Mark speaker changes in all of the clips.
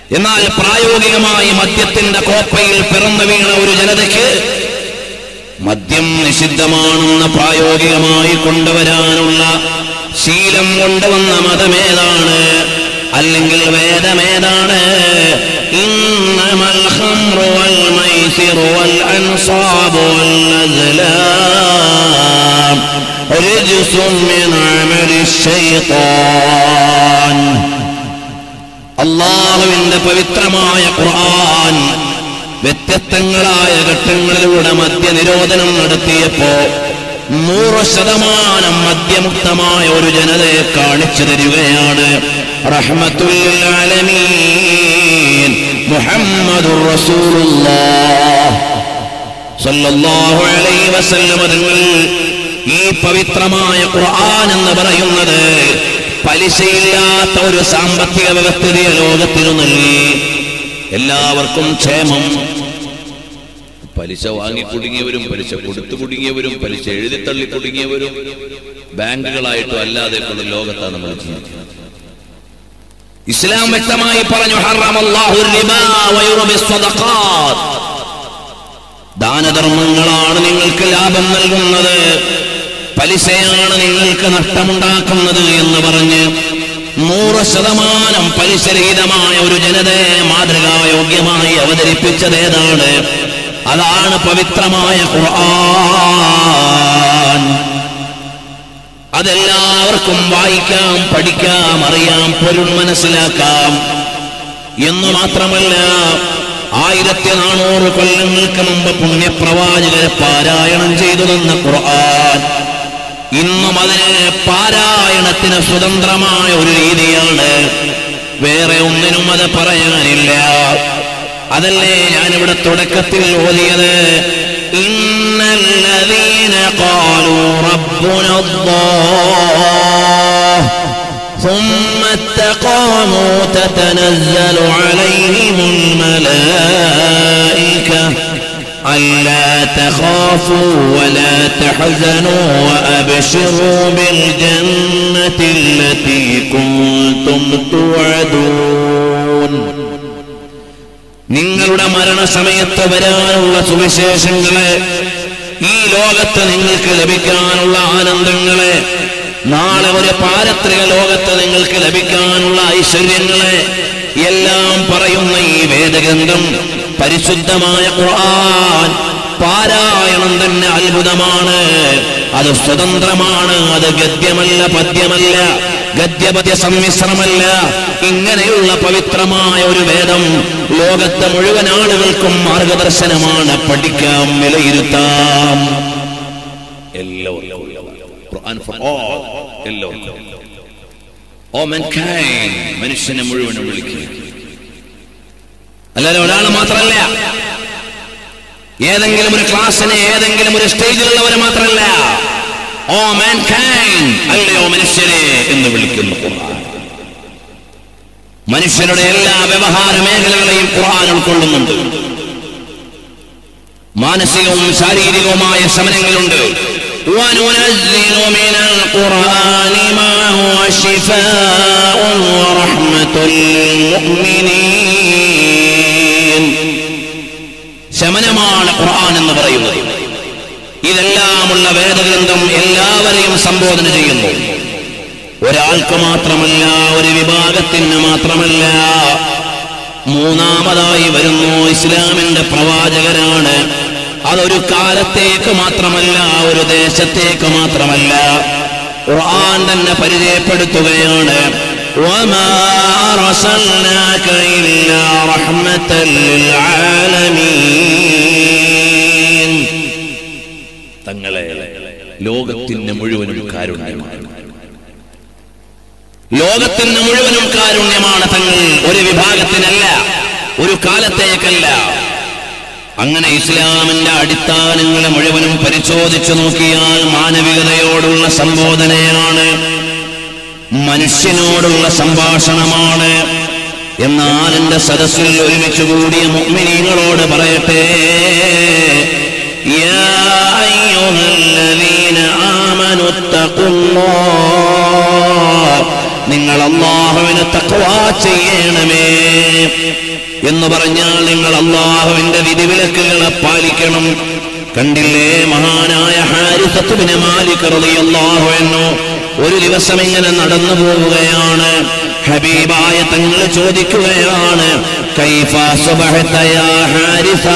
Speaker 1: എന്നാൽ പ്രായോഗികമായി മദ്യത്തിന്റെ കോപ്പയിൽ പിറന്നു വീണ ഒരു ജനതയ്ക്ക് മദ്യം നിഷിദ്ധമാണെന്ന് പ്രായോഗികമായി കൊണ്ടുവരാനുള്ള ശീലം കൊണ്ടുവന്ന മതമേതാണ് അല്ലെങ്കിൽ വേദമേതാണ് ഇന്നമൽ ഖംറു വൽ മൈസിറു വൽ അൻസാബു വൽ അസ്ലാം റിജ്സും മിൻ അമലി ശൈത്താൻ അള്ളാഹുവിന്റെ പവിത്രമായ ഖുർആൻ വ്യത്യസ്തങ്ങളായ ഘട്ടങ്ങളിലൂടെ മദ്യനിരോധനം നടത്തിയപ്പോ നൂറ് ശതമാനം മദ്യമുക്തമായ ഒരു ജനതയെ കാണിച്ചു തരികയാണ് റഹ്മത്തുൽ ആലമീൻ മുഹമ്മദുർ റസൂലുള്ളാഹ് സല്ലല്ലാഹു അലൈഹി വസല്ലം തങ്ങൾ ഈ പവിത്രമായ ഖുർആൻ എന്ന് പറയുന്നത് പലിശയില്ലാത്ത ഒരു സാമ്പത്തിക വ്യവസ്ഥിതിയെ ലോകത്തിനു നൽകി എല്ലാവർക്കും ക്ഷേമം
Speaker 2: പലിശ വാങ്ങി കുടുങ്ങിയവരും പലിശ കൊടുത്തു കുടുങ്ങിയവരും പലിശ എഴുതിത്തള്ളി കുടുങ്ങിയവരും ബാങ്കുകളായിട്ടും അല്ലാതെ ഉള്ള ലോകത്താണ് നമ്മൾ ജീവിക്കുന്നത്
Speaker 1: ഇസ്ലാം വ്യക്തമായി പറഞ്ഞു ഹറമല്ലാഹു റിബാ വയുർബി സ്വദഖാത്ത് ദാനധർമ്മങ്ങളാണ് നിങ്ങൾക്ക് ലാഭം നൽകുന്നത് പലിശയാണ് നിങ്ങൾക്ക് നഷ്ടമുണ്ടാക്കുന്നത് എന്ന് പറഞ്ഞ് നൂറ് ശതമാനം പലിശരഹിതമായ ഒരു ജനതയെ മാതൃകായോഗ്യമായി അവതരിപ്പിച്ചത് ഏതാണ് അതാണ് പവിത്രമായ ഖുർആൻ അതെല്ലാവർക്കും വായിക്കാം പഠിക്കാം അറിയാം പൊരുൾ മനസ്സിലാക്കാം എന്ന് മാത്രമല്ല ആയിരത്തി നാനൂറ് കൊല്ലങ്ങൾക്ക് മുമ്പ് പുണ്യപ്രവാചകരെ പാരായണം ചെയ്തു തന്ന ഖുർആൻ ഇന്നും അതിന് പാരായണത്തിന് സ്വതന്ത്രമായ ഒരു രീതിയാണ് വേറെ ഒന്നിനും അത് പറയാനില്ല അതല്ലേ ഞാനിവിടെ തുടക്കത്തിൽ ഓതിയത് ഇന്നല്ലദീന ഖാലൂ റബ്ബുന അല്ലാഹ് ثم استقاموا تتنزل عليهم الملائكة ألا تخافوا ولا تحزنوا وأبشروا بالجنة التي كنتم توعدون നിങ്ങളുടെ മരണസമയത്ത് വരാനുള്ള സുവിശേഷങ്ങളെ ഈ ലോകത്ത് നിങ്ങൾക്ക് ലഭിക്കാനുള്ള ആനന്ദങ്ങളെ നാളെ ഒരു പാരത്രിക ലോകത്ത് നിങ്ങൾക്ക് ലഭിക്കാനുള്ള ഐശ്വര്യങ്ങളെ എല്ലാം പറയുന്ന ഈ വേദഗ്രന്ഥം പരിശുദ്ധമായ ഖുർആൻ പാരായണം തന്നെ അത്ഭുതമാണ് അത് സ്വതന്ത്രമാണ് അത് ഗദ്യമല്ല പദ്യമല്ല ഗദ്യപദ്യ സമ്മിശ്രമല്ല ഇങ്ങനെയുള്ള പവിത്രമായ ഒരു വേദം ലോകത്തെ മുഴുവൻ ആളുകൾക്കും മാർഗദർശനമാണ് പഠിക്കാം വിലയിരുത്താം
Speaker 2: എല്ലാവർക്കും ഖുർആൻ for all. എല്ലാവർക്കും
Speaker 1: ഓ mankind, മനുഷ്യനെ മുഴുവനും വിളിക്കുക അല്ലാതെ ഒരാൾ മാത്രമല്ല ഏതെങ്കിലും ഒരു ക്ലാസ്സിന് ഏതെങ്കിലും ഒരു സ്റ്റേജിലുള്ളവരെ മാത്രമല്ല ഓ mankind, അല്ലയോ മനുഷ്യരെ എന്ന് വിളിക്കുന്നു ഖുർആൻ മനുഷ്യരുടെ എല്ലാ വ്യവഹാര മേഖലകളെയും ഖുർആൻ ഉൾക്കൊള്ളുന്നുണ്ട് മാനസികവും ശാരീരികവുമായ ശമനങ്ങളുണ്ട് وننزل من القرآن ما هو شفاء ورحمة للمؤمنين ശമനമാണ് ഖുർആൻ എന്ന് പറയുന്നത് ഇതെല്ലാമുള്ള വേദഗ്രന്ഥം എല്ലാവരെയും സംബോധന ചെയ്യുന്നു ഒരാൾക്ക് മാത്രമല്ല ഒരു വിഭാഗത്തിന് മാത്രമല്ല മൂന്നാമതായി വരുന്നു ഇസ്ലാമിന്റെ പ്രവാചകരാണ് അതൊരു കാലത്തേക്ക് മാത്രമല്ല ഒരു ദേശത്തേക്ക് മാത്രമല്ല ഖുർആൻ തന്നെ പരിചയപ്പെടുത്തുകയാണ് وما أرسلناك إلا رحمة للعالمين
Speaker 2: തങ്ങളെ ലോകത്തിന് മുഴുവനും കാരുണ്യമാണ്
Speaker 1: ലോകത്തിന് മുഴുവനും കാരുണ്യമാണ് തങ്ങൾ ഒരു വിഭാഗത്തിനല്ല ഒരു കാലത്തേക്കല്ല അങ്ങനെ ഇസ്ലാമിന്റെ അടിസ്ഥാനങ്ങളെ മുഴുവനും പരിശോധിച്ചു നോക്കിയാൽ മാനവികതയോടുള്ള സംബോധനയാണ് മനുഷ്യനോടുള്ള സംഭാഷണമാണ് എന്നാൽ എന്റെ സദസ്സിൽ ഒരുമിച്ച് കൂടിയ മുഅ്മിനീങ്ങളോട് പറയട്ടെ യാ അയ്യുഹല്ലദീന ആമനു തഖുല്ലാഹ് നിങ്ങൾ അള്ളാഹുവിനെ തഖ്വാ ചെയ്യണമേ എന്ന് പറഞ്ഞാൽ നിങ്ങൾ അള്ളാഹുവിന്റെ വിധിവിലക്കുകളെ പാലിക്കണം കണ്ടില്ലേ മഹാനായ ഹാരിസത്തുബിന് മാലിക് റളിയല്ലാഹു അൻഹു ഒരു ദിവസം ഇങ്ങനെ നടന്നു പോവുകയാണ് ഹബീബായ തങ്ങൾ ചോദിക്കുകയാണ് കൈഫ സുബഹത യാ ഹാരിസ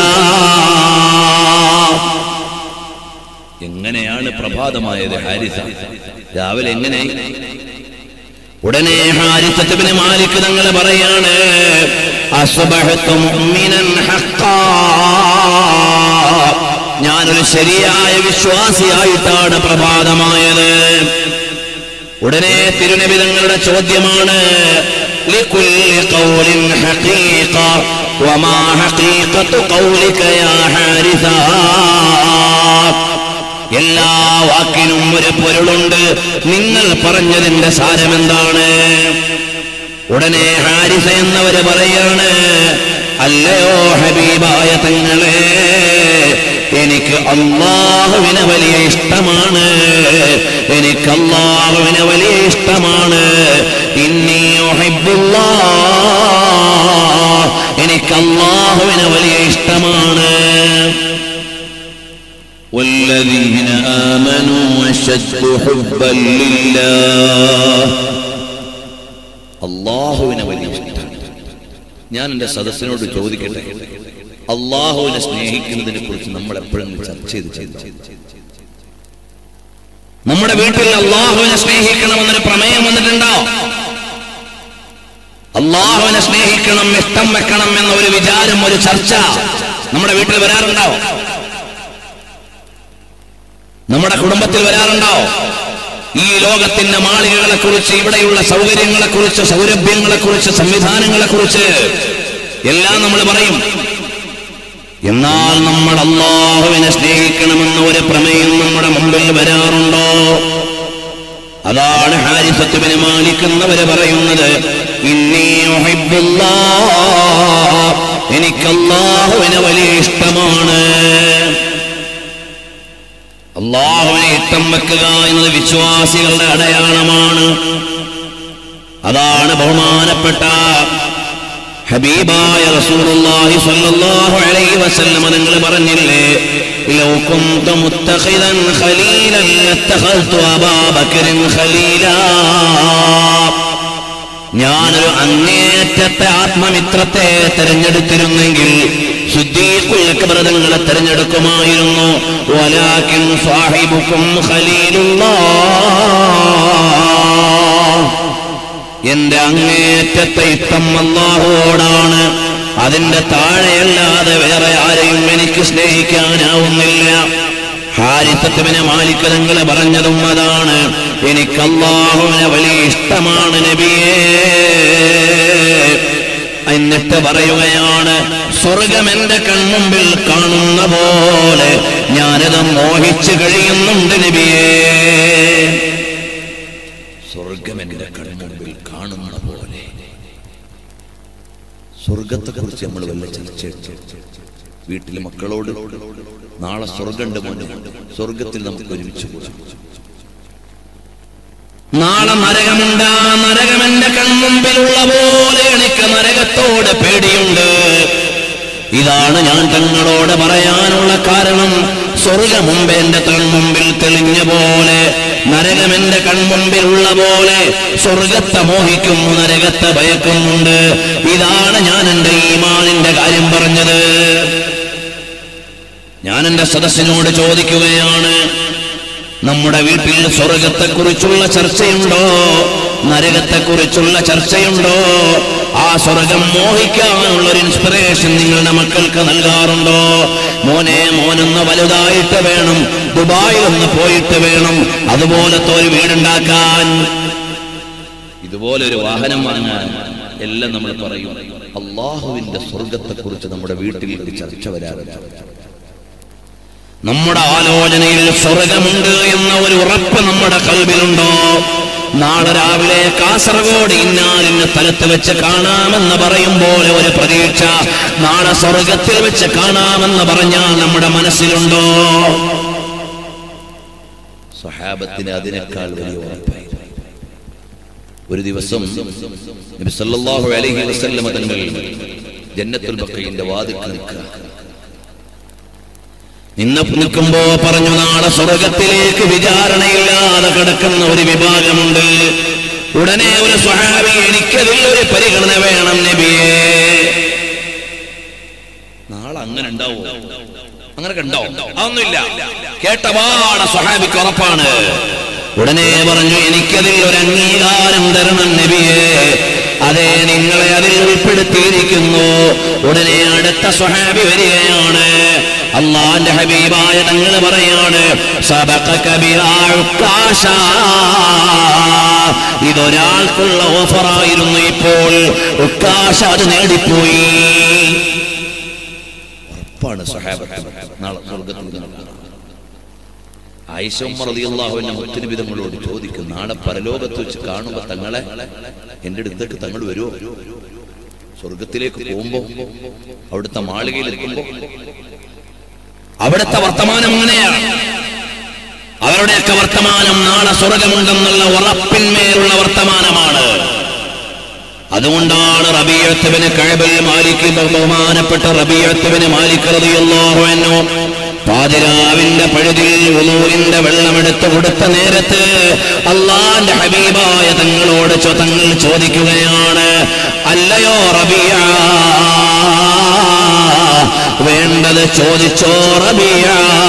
Speaker 2: എങ്ങനെയാണ് പ്രഭാതമായത് ഹാരിസ രാവിലെ എങ്ങനെ
Speaker 1: ഉടനെ ഹാരിസത്തുബിന് മാലിക് തങ്ങൾ പറയാണ് അസ്ബഹത്തു മുഅ്മിനൻ ഹഖാ ഞാനൊരു ശരിയായ വിശ്വാസിയായിട്ടാണ് പ്രഭാതമായത് ഉടനെ തിരുനബി തങ്ങളുടെ ചോദ്യമാണ് لكل قول حقيقة وما حقيقة قولك يا حارثة എല്ലാ വാക്കിനും ഒരു പൊരുളുണ്ട് നിങ്ങൾ പറഞ്ഞതിന്റെ സാരമെന്താണ് ഉടനെ ഹാരിസ എന്നവര് പറയാണ് അല്ലയോ ഹബീബായ തങ്ങളെ എനിക്ക് അള്ളാഹുവിനെ വലിയ ഇഷ്ടമാണ് എനിക്ക് അള്ളാഹുവിനെ വലിയ ഇഷ്ടമാണ് ഇന്നി ഉഹിബ്ബുല്ലാഹ്. എനിക്ക് അള്ളാഹുവിനെ വലിയ ഇഷ്ടമാണ്
Speaker 2: والذين آمنوا أشد حبا لله അള്ളാഹുവിനെ വലിയ ഇഷ്ടമാണ് ഞാൻ എൻ്റെ സദസ്സിനോട് ചോദിക്കട്ടെ അള്ളാഹുവിനെ സ്നേഹിക്കുന്നതിനെ കുറിച്ച് നമ്മൾ എപ്പോഴും ചർച്ച ചെയ്ത് ചെയ്തു
Speaker 1: നമ്മുടെ വീട്ടിൽ അള്ളാഹുവിനെ സ്നേഹിക്കണമെന്നൊരു പ്രമേയം വന്നിട്ടുണ്ടോ അള്ളാഹുവിനെ സ്നേഹിക്കണം ഇഷ്ടം വെക്കണം എന്ന ഒരു വിചാരം ഒരു ചർച്ച നമ്മുടെ വീട്ടിൽ വരാറുണ്ടോ നമ്മുടെ കുടുംബത്തിൽ വരാറുണ്ടോ ഈ ലോകത്തിന്റെ മാളികകളെ കുറിച്ച് ഇവിടെയുള്ള സൗകര്യങ്ങളെ കുറിച്ച് സൗരഭ്യങ്ങളെ കുറിച്ച് സംവിധാനങ്ങളെ കുറിച്ച് എല്ലാം നമ്മൾ പറയും എന്നാൽ നമ്മൾ അള്ളാഹുവിനെ സ്നേഹിക്കണമെന്ന ഒരു പ്രമേയം നമ്മുടെ മുമ്പിൽ വരാറുണ്ടോ അതാണ് ഹാരിസത്തുവിനെ മാനിക്കുന്നവര് പറയുന്നത് ഇന്നി ഉഹിബ്ബുല്ലാഹ്. എനിക്ക് അള്ളാഹുവിനെ വലിയ ഇഷ്ടമാണ് അള്ളാഹുവിനെ ഇഷ്ടം വെക്കുക എന്നത് വിശ്വാസികളുടെ അടയാളമാണ് അതാണ് ബഹുമാനപ്പെട്ട ഹബീബായ റസൂലുള്ളാഹി സ്വല്ലല്ലാഹു അലൈഹി വസല്ലം നിങ്ങൾ പറഞ്ഞില്ലേ ലൗ കുന്തു മുത്തഖിദൻ ഖലീലൻ ലത്തഖൽതു അബാ ബക്കറിൻ ഖലീലാ ഞാനൊരു അങ്ങേറ്റത്തെ ആത്മമിത്രത്തെ തെരഞ്ഞെടുത്തിരുന്നെങ്കിൽ സുദ്ദീഖുൽ അക്ബർ തങ്ങളെ തെരഞ്ഞെടുക്കുമായിരുന്നു വലാകിൻ സാഹിബുക്കും ഖലീലുള്ളാഹ് എന്റെ അങ്ങേറ്റത്തെ ഇഷ്ടം അള്ളാഹുവോടാണ് അതിന്റെ താഴെയല്ലാതെ വേറെ ആരെയും എനിക്ക് സ്നേഹിക്കാനാവുന്നില്ല ഹാരിത്തത്വനെ മാലിക്കതങ്ങളെ പറഞ്ഞതും അതാണ് എനിക്ക് അള്ളാഹുവിനെ വലിയ ഇഷ്ടമാണ് നബിയേ എന്നിട്ട് പറയുകയാണ് സ്വർഗം എന്റെ കൺമുമ്പിൽ കാണുന്ന പോലെ ഞാനത് മോഹിച്ചു കഴിയുന്നുണ്ട് നബിയേ
Speaker 2: സ്വർഗം എന്റെ കൺമുമ്പിൽ കാണുന്ന പോലെ സ്വർഗത്തെ കുറിച്ച് നമ്മൾ വല്ല ചർച്ച വീട്ടിൽ മക്കളോട് നാളെ സ്വർഗമുണ്ട് മോനെ സ്വർഗത്തിൽ നമുക്ക് ഒരുമിച്ച് പോകാം
Speaker 1: നാളെ നരകമുണ്ട് ആ നരകം എന്റെ കൺമുമ്പിലുള്ള പോലെ എനിക്ക് നരകത്തോട് പേടിയുണ്ട് ഇതാണ് ഞാൻ തങ്ങളോട് പറയാനുള്ള കാരണം സ്വർഗമുമ്പ് എന്റെ കൺമുമ്പിൽ തെളിഞ്ഞ പോലെ നരകം എന്റെ കൺമുമ്പിലുള്ള പോലെ സ്വർഗത്തെ മോഹിക്കുന്നു നരകത്തെ ഭയക്കുന്നുണ്ട് ഇതാണ് ഞാൻ എന്റെ ഈമാനിന്റെ കാര്യം പറഞ്ഞത് ഞാൻ എന്റെ സദസ്സിനോട് ചോദിക്കുകയാണ് നമ്മുടെ വീട്ടിൽ സ്വർഗത്തെക്കുറിച്ചുള്ള ചർച്ചയുണ്ടോ നരകത്തെക്കുറിച്ചുള്ള ചർച്ചയുണ്ടോ ആ സ്വർഗം മോഹിക്കാനുള്ള ഒരു ഇൻസ്പിറേഷൻ നിങ്ങളുടെ മക്കൾക്ക് നൽകാറുണ്ടോ മോനെ മോനൊന്ന് വലുതായിട്ട് വേണം ദുബായിൽ ഒന്ന് പോയിട്ട് വേണം അതുപോലത്തെ ഒരു വീടുണ്ടാക്കാൻ
Speaker 2: ഇതുപോലെ ഒരു വാഹനം വാങ്ങാൻ എല്ലാം നമ്മൾ പറയും അള്ളാഹുവിന്റെ സ്വർഗത്തെ കുറിച്ച് നമ്മുടെ വീട്ടിലേക്ക് ചർച്ച വരാറില്ല
Speaker 1: നമ്മുടെ ആലോചനയിൽ സ്വർഗമുണ്ട് എന്ന ഒരു ഉറപ്പ് നമ്മുടെ കൽവിലുണ്ടോ നാളെ രാവിലെ കാസർഗോഡ് ഇന്നാലിന്റെ സ്ഥലത്ത് വെച്ച് കാണാമെന്ന് പറയും പോലെ ഒരു പ്രതീക്ഷ നാളെ സ്വർഗത്തിൽ വെച്ച് കാണാമെന്ന് പറഞ്ഞാൽ നമ്മുടെ മനസ്സിലുണ്ടോ
Speaker 2: സഹാബത്തിന് അതിനേക്കാൾ വലിയ ഉറപ്പായി ഒരു ദിവസം നബി സല്ലല്ലാഹു അലൈഹി വസല്ലമ തങ്ങൾ ജന്നത്തുൽ ബക്കയിന്റെ വാതിൽക്ക് നിൽക്കുക
Speaker 1: നിന്ന നിൽക്കുമ്പോ പറഞ്ഞു നാളെ സ്വർഗത്തിലേക്ക് വിചാരണയില്ലാതെ കിടക്കുന്ന ഒരു വിഭാഗമുണ്ട് ഉടനെ ഒരു സ്വഹാബി എനിക്കതിൽ ഒരു പരിഗണന വേണം നബിയേ
Speaker 2: നാളെ അങ്ങനെ ഉണ്ടാവും അങ്ങനെ കണ്ടോ
Speaker 1: അതൊന്നുമില്ല കേട്ടപാട സ്വഹാബിക്ക് ഉറപ്പാണ് ഉടനെ പറഞ്ഞു എനിക്കതിൽ ഒരു അംഗീകാരം തരണം നബിയെ അതെ നിങ്ങളെ അതിൽ ഉൾപ്പെടുത്തിയിരിക്കുന്നു ഉടനെ അടുത്ത സ്വഹാബി വരികയാണ് അള്ളാന്റെ ഹബീബായ തങ്ങൾ പറയാണ് സബഖക ബിഹാ ഉക്കാശ. ഇതൊരാൾക്കുള്ള ഓഫറായിരുന്നു ഇപ്പോൾ ഉക്കാശ അത് നേടിപ്പോയി
Speaker 2: ഉറപ്പാണ് സഹാബത്ത് നാളെ സ്വർഗത്തിൽ നടക്കുന്നത് ആയിഷ ഉമ്മർ റളിയല്ലാഹുവിന്റെ മുത്തിന് വിധങ്ങളോട് ചോദിക്കും നാളെ പരലോകത്ത് വെച്ച് കാണുമ്പോ തങ്ങളെ എന്റെ അടുത്തേക്ക് തങ്ങൾ വരുമോ സ്വർഗത്തിലേക്ക് പോകുമ്പോ അവിടുത്തെ മാളികയിൽ എത്തുമ്പോ
Speaker 1: അവിടുത്തെ വർത്തമാനം അങ്ങനെയാണ് അവരുടെയൊക്കെ വർത്തമാനം നാളെ സ്വർഗമുണ്ടെന്നുള്ള ഉറപ്പിന്മേലുള്ള വർത്തമാനമാണ് അതുകൊണ്ടാണ് റബിയത്തുവിന് കഴബൽ മാലിക് ബഹുമാനപ്പെട്ട റബിയത്തുവിന് മാലിക് റളിയല്ലാഹു അൻഹു പാതിരാവിന്റെ പഴുതിൽ ഉലൂരിന്റെ വെള്ളമെടുത്ത് കൊടുത്ത നേരത്ത് അള്ളാന്റെ ഹബീബായ തങ്ങളോട് ചോ- തങ്ങൾ ചോദിക്കുകയാണ് അല്ലയോ റബിയ വേണ്ടത് ചോദിച്ചോ റബിയ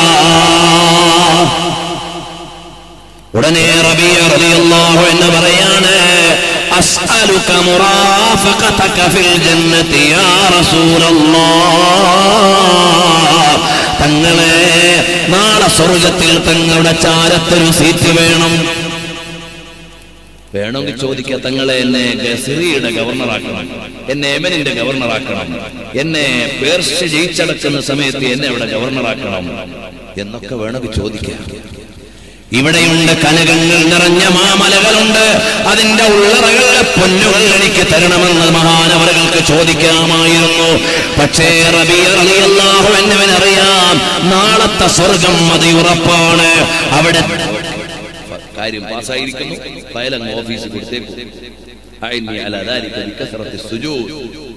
Speaker 1: ഉടനെ റബിയ റളിയല്ലാഹു എന്ന് പറയാണ് അസ്അലുക മുറാഫഖതക ഫിൽ ജന്നതി യാ റസൂലല്ലാഹ് തങ്ങളെ നാളെ സ്വർഗത്തിൽ തങ്ങളുടെ ചാരത്തൊരു സീറ്റ് വേണം
Speaker 2: വേണമെങ്കിൽ ചോദിക്കുക തങ്ങളെ എന്നെ ഗസിറിയുടെ ഗവർണറാക്കണം എന്നെ യമനിന്റെ ഗവർണറാക്കണം എന്നെ പേർഷ്യ ജയിച്ചടക്കുന്ന സമയത്ത് എന്നെ അവിടെ ഗവർണറാക്കണം എന്നൊക്കെ വേണമെങ്കിൽ ചോദിക്കാം
Speaker 1: ഇവിടെയുണ്ട് കനകങ്ങൾ നിറഞ്ഞ മാമലകളുണ്ട് അതിന്റെ ഉള്ളറകളിലെ പൊന്നുകൾ എനിക്ക് തരണമെന്ന് മഹാനവറുകൾക്ക് ചോദിക്കാമായിരുന്നു പക്ഷേ റബിയ റളിയല്ലാഹു എന്നവൻ അറിയാം നാളത്തെ സ്വർഗം മതി ഉറപ്പാണ് അവിടെ
Speaker 2: ഫ- കാര്യം പാസ്സായിരിക്കുന്നു ഫയലങ്ങ് ഓഫീസിൽ കൊടുത്തേക്കും അഇന്നി അലാ ദാലിക ബികസ്റത്തി സുജൂദ്.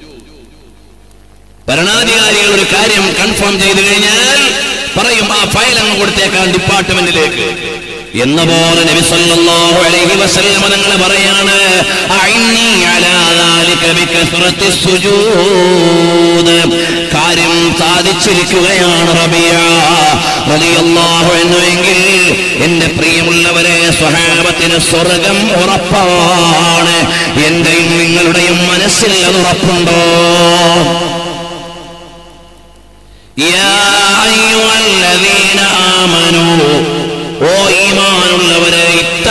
Speaker 1: ഭരണാധികാരികൾ ഒരു കാര്യം കൺഫേം ചെയ്തു കഴിഞ്ഞാൽ പറയും ആ ഫയൽ അങ്ങ് കൊടുത്തേക്കാൻ ഡിപ്പാർട്ട്മെന്റിലേക്ക് എന്ന പോലെ നബി സല്ലല്ലാഹു അലൈഹി വസല്ലം തങ്ങൾ പറയാണ് അഇന്നി അലാ ദാലിക ബികസ്റത്തി സുജൂദ് കാര്യം സാധിച്ചിരിക്കുകയാണ് റബിയ റളിയല്ലാഹു അൻഹു എങ്കിൽ എന്റെ പ്രിയമുള്ളവരെ സ്വഹാബത്തിന് സ്വർഗം ഉറപ്പാണ് എന്റെയും നിങ്ങളുടെയും മനസ്സിൽ അത് ഉറപ്പുണ്ടോ يا أيها الذين آمنوا ഓ ഈമാനുള്ളവരെ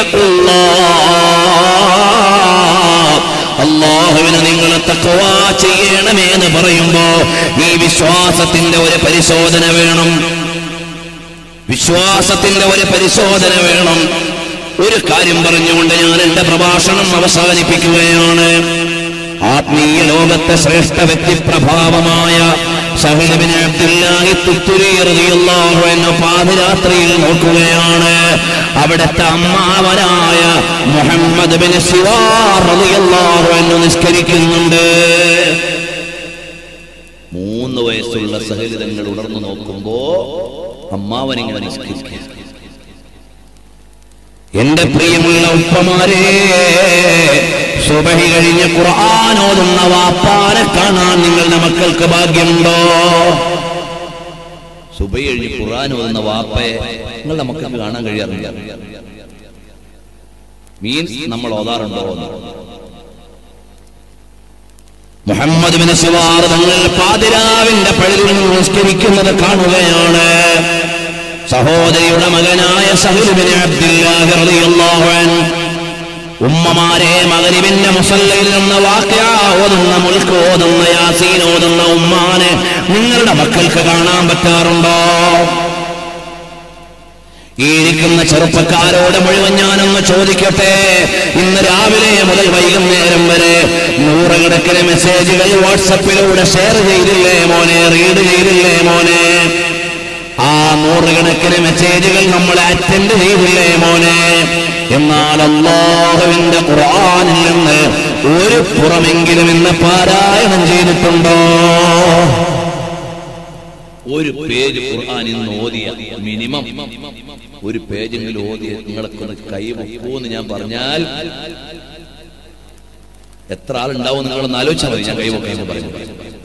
Speaker 1: അള്ളാഹുവിന് നിങ്ങൾ തക്കവ ചെയ്യണമേ എന്ന് പറയുമ്പോ ഈ വിശ്വാസത്തിന്റെ ഒരു പരിശോധന വേണം വിശ്വാസത്തിന്റെ ഒരു പരിശോധന വേണം ഒരു കാര്യം പറഞ്ഞുകൊണ്ട് ഞാൻ എന്റെ പ്രഭാഷണം അവസാനിപ്പിക്കുകയാണ് ആത്മീയ ലോകത്തെ ശ്രേഷ്ഠ വ്യക്തിപ്രഭാവമായ സഹലബിന് അബ്ദുല്ലാഹി തുത്തുരി റളിയല്ലാഹു അൻഹു പാതിരാത്രിയിൽ നോക്കുകയാണ് അവിടുത്തെ അമ്മാവനായ മുഹമ്മദ് ബിൻ സിവാർ റളിയല്ലാഹു അൻഹു നിസ്കരിക്കുന്നുണ്ട്
Speaker 2: മൂന്ന് വയസ്സുള്ള സഹലിതങ്ങൾ ഉണർന്നു നോക്കുമ്പോ അമ്മാവനിങ്ങനെ നിസ്കരിക്കുക
Speaker 1: എന്റെ പ്രിയമുള്ള ഉപ്പമാരെ സുബഹി കഴിഞ്ഞ് ഖുർആൻ ഓതുന്ന വാപ്പാരെ കാണാൻ നിങ്ങളുടെ മക്കൾക്ക് ഭാഗ്യമുണ്ടോ
Speaker 2: സുബൈ കഴിഞ്ഞ് ഖുർആൻ ഓതുന്ന വാപ്പയെ നിങ്ങളുടെ മക്കൾക്ക് കാണാൻ കഴിയാറില്ല മീൻസ് നമ്മൾ ഓതാറുണ്ടോ എന്ന്
Speaker 1: മുഹമ്മദ് ബിൻ സിവാർ തങ്ങൾ പാതിരാവിന്റെ പഴുതിൽ നിന്ന് നിസ്കരിക്കുന്നത് കാണുകയാണ് സഹോദരിയുടെ മകനായ സഹുലുബിന് അബ്ദുല്ലാഹി റളിയല്ലാഹു അൻഹു ഉമ്മമാരെ മകരിവിന്റെ മുസല്ലയിൽ നിന്ന് വാക്യ ഓതുന്ന മുൽക്ക് ഓതുന്ന യാസീൻ ഓതുന്ന ഉമ്മാനെ നിങ്ങളുടെ മക്കൾക്ക് കാണാൻ പറ്റാറുണ്ടോ ഈ ഇരിക്കുന്ന ചെറുപ്പക്കാരോട് മുഴുവൻ ഞാനൊന്ന് ചോദിക്കട്ടെ ഇന്ന് രാവിലെ മുതൽ വൈകുന്നേരം വരെ നൂറുകണക്കിന് മെസ്സേജുകൾ വാട്സപ്പിലൂടെ ഷെയർ ചെയ്തില്ലേ മോനെ റീഡ് ചെയ്തില്ലേ മോനെ ആ നൂറുകണക്കിന് മെസ്സേജുകൾ നമ്മൾ അറ്റൻഡ് ചെയ്തില്ലേ മോനെ എന്നാൽ അള്ളാഹുവിന്റെ ഖുർആനിൽ നിന്ന് ഒരു പുറമെങ്കിലും ഇന്ന് പാരായണം ചെയ്തിട്ടുണ്ടോ
Speaker 2: ഒരു പേജ് ഖുർആൻ ഇന്ന് ഓതിയ മിനിമം ഒരു പേജെങ്കിലും ഓതിയ നിങ്ങളൊക്കെ ഒന്ന് കൈ വെക്കുമെന്ന് ഞാൻ പറഞ്ഞാൽ എത്ര ആളുണ്ടാവും നിങ്ങളൊന്ന് ആലോചിച്ചാൽ മതി ഞാൻ കൈ വെക്കാമെന്ന് പറഞ്ഞു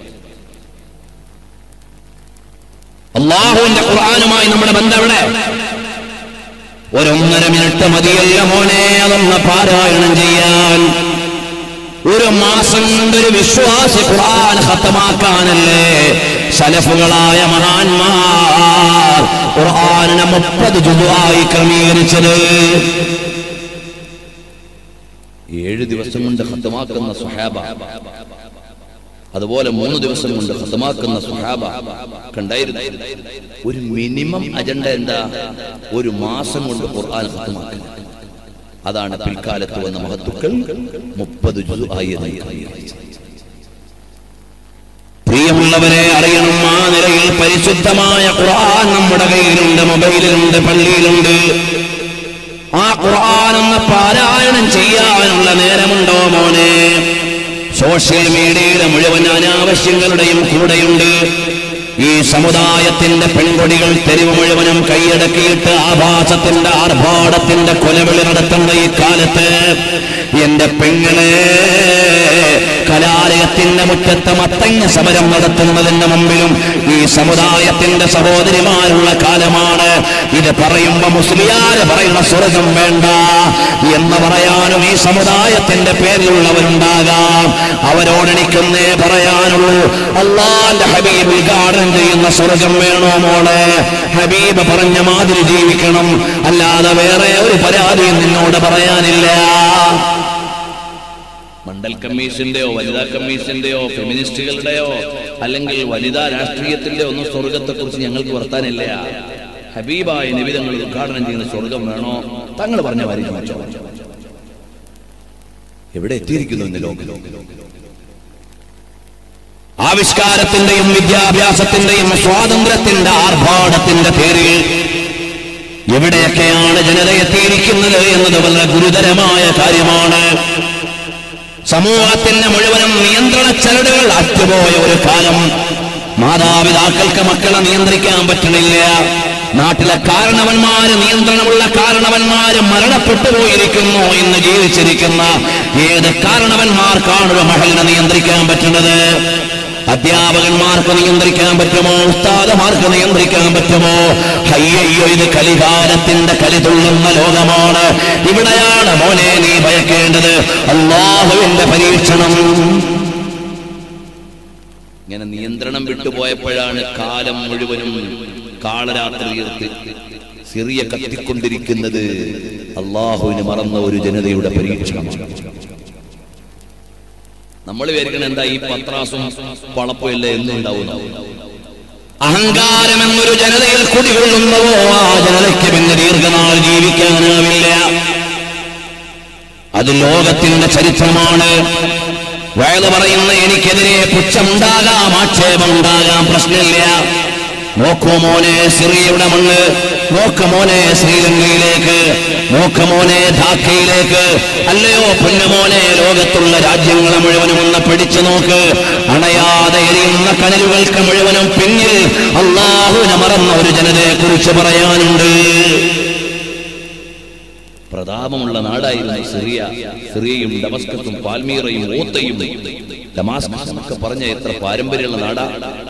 Speaker 1: അള്ളാഹുവിന്റെ ഖുർആാനുമായി നമ്മുടെ ബന്ധം എവിടെ ഒരൊന്നര മിനിറ്റ് മതിയല്ല മോനെ അതൊന്ന് പാരായണം ചെയ്യാൻ ഒരു മാസം കൊണ്ടൊരു വിശ്വാസി ഖുർആൻ ഹത്തമാക്കാനല്ലേ സലഫുകളായ മഹാന്മാർ ഖുർആാനിനെ മുപ്പത് ജുദുവായി ക്രമീകരിച്ചത്
Speaker 2: ഏഴ് ദിവസം കൊണ്ട് ഹത്തമാക്കുന്ന സുഹാബ അതുപോലെ മൂന്ന് ദിവസം കൊണ്ട് ഹത്തമാക്കുന്ന സുഹാബ കണ്ടായിരുന്നു ഒരു മിനിമം അജണ്ട എന്താ ഒരു മാസം കൊണ്ട് ഖുർആൻ ഹത്തമാക്കുക അതാണ് പിൽക്കാലത്ത് വന്ന മഹത്തുക്കൾ മുപ്പത് ജുസു ആയി എന്ന്
Speaker 1: പ്രിയമുള്ളവരെ അറിയണം ആ നിലയിൽ പരിശുദ്ധമായ ഖുർആൻ നമ്മുടെ കയ്യിലുണ്ട് മൊബൈലിലുണ്ട് പള്ളിയിലുണ്ട് ആ ഖുർആൻ ഒന്ന് പാരായണം ചെയ്യാനുള്ള നേരമുണ്ടോ മോനെ സോഷ്യൽ മീഡിയയിലെ മുഴുവൻ അനാവശ്യങ്ങളുടെയും കൂടെയുണ്ട് ഈ സമുദായത്തിന്റെ പെൺകൊടികൾ തെരുവ് മുഴുവനും കൈയടക്കിയിട്ട് ആഭാസത്തിന്റെ ആർഭാടത്തിന്റെ കൊലവിളി നടത്തുന്ന ഈ കാലത്ത് എന്റെ പെങ്ങളെ കലാലയത്തിന്റെ മുറ്റത്ത് മത്തങ്ങ സമരം നടത്തുന്നതിന് മുമ്പിലും ഈ സമുദായത്തിന്റെ സഹോദരിമാരുള്ള കാലമാണ് ഇത് പറയുമ്പോ മുസ്ലിയാര് പറയുന്ന സ്വർഗം വേണ്ട എന്ന് പറയാനും ഈ സമുദായത്തിന്റെ പേരിലുള്ളവരുണ്ടാകാം അവരോട് എനിക്കൊന്നേ പറയാനുള്ളൂ അള്ളാന്റെ ഹബീബ് ഉദ്ഘാടനം ചെയ്യുന്ന സ്വർഗം വേണോ മോളെ ഹബീബ് പറഞ്ഞ മാതിരി ജീവിക്കണം അല്ലാതെ വേറെ ഒരു പരാതിയും നിന്നോട് പറയാനില്ല
Speaker 2: മണ്ഡൽ കമ്മീഷന്റെയോ വനിതാ കമ്മീഷന്റെയോ ഫെമിനിസ്റ്റുകളുടെയോ അല്ലെങ്കിൽ വനിതാ രാഷ്ട്രീയത്തിന്റെ ഒന്നും സ്വർഗത്തെ കുറിച്ച് ഞങ്ങൾക്ക് വർത്താനില്ല ഹബീബായ നിബിതങ്ങൾ ഉദ്ഘാടനം ചെയ്യുന്ന സ്വർഗം വേണോ തങ്ങൾ പറഞ്ഞ കാര്യം ചോദിച്ചോ എവിടെ എത്തിയിരിക്കുന്നു ഇന്ന് ലോകം
Speaker 1: ആവിഷ്കാരത്തിന്റെയും വിദ്യാഭ്യാസത്തിന്റെയും സ്വാതന്ത്ര്യത്തിന്റെ ആർഭാടത്തിന്റെ പേരിൽ എവിടെയൊക്കെയാണ് ജനത എത്തിയിരിക്കുന്നത് എന്നത് വളരെ ഗുരുതരമായ കാര്യമാണ് സമൂഹത്തിന്റെ മുഴുവനും നിയന്ത്രണ ചരടുകൾ അറ്റുപോയ ഒരു കാലം മാതാപിതാക്കൾക്ക് മക്കളെ നിയന്ത്രിക്കാൻ പറ്റണില്ല നാട്ടിലെ കാരണവന്മാര് നിയന്ത്രണമുള്ള കാരണവന്മാര് മരണപ്പെട്ടു പോയിരിക്കുന്നു ഇന്ന് ജീവിച്ചിരിക്കുന്ന ഏത് കാരണവന്മാർക്കാണ് ഒരു മഹലിനെ നിയന്ത്രിക്കാൻ പറ്റുന്നത് അധ്യാപകന്മാർക്ക് നിയന്ത്രിക്കാൻ പറ്റുമോ ഉസ്താദമാർക്ക് നിയന്ത്രിക്കാൻ പറ്റുമോ അയ്യയ്യോ ഇത് കലികാലത്തിന്റെ കലി തുള്ളുന്ന ലോകമാണ് ഇവിടെയാണ് മോനെ നീ ഭയക്കേണ്ടത് അള്ളാഹുവിന്റെ പരീക്ഷണം
Speaker 2: ഇങ്ങനെ നിയന്ത്രണം വിട്ടുപോയപ്പോഴാണ് കാലം മുഴുവനും കാളരാത്രിയർത്ത് സിറിയ കത്തിക്കൊണ്ടിരിക്കുന്നത് അള്ളാഹുവിന് മറന്ന ഒരു ജനതയുടെ പരീക്ഷണമാണ് നമ്മൾ വിചാരിക്കണം എന്താ ഈ പത്രാസും പളപ്പും എല്ലാം എന്നും ഉണ്ടാവുന്നു
Speaker 1: അഹങ്കാരം എന്നൊരു ജനതയിൽ കുടികൊള്ളുന്നവോ ആ ജനതയ്ക്ക് പിന്നെ ദീർഘനാൾ ജീവിക്കാനാവില്ല അത് ലോകത്തിന്റെ ചരിത്രമാണ് വയൽ പറയുന്ന എനിക്കെതിരെ പുച്ഛമുണ്ടാകാം ആക്ഷേപമുണ്ടാകാം പ്രശ്നമില്ല നോക്കൂ മോനെ സിറിയയുടെ മണ്ണ് നോക്ക് മോനെ ശ്രീലങ്കയിലേക്ക് നോക്ക് മോനെ ധാക്കയിലേക്ക് അല്ലയോ പൊന്നുമോനെ ലോകത്തുള്ള രാജ്യങ്ങളെ മുഴുവനും ഒന്ന് പിടിച്ചു നോക്ക് അണയാതെ എരിയുന്ന കനലുകൾക്ക് മുഴുവനും പിന്നിൽ അള്ളാഹുവിനെ മറന്ന ഒരു ജനതയെ കുറിച്ച് പറയാനുണ്ട്
Speaker 2: പ്രതാപമുള്ള നാടായിരുന്നു സിറിയ സിറിയയും ഡമസ്കസും പാൽമീറയും ഓത്തയും ഡമാസ്കസ് എന്നൊക്കെ പറഞ്ഞ എത്ര പാരമ്പര്യമുള്ള നാടാ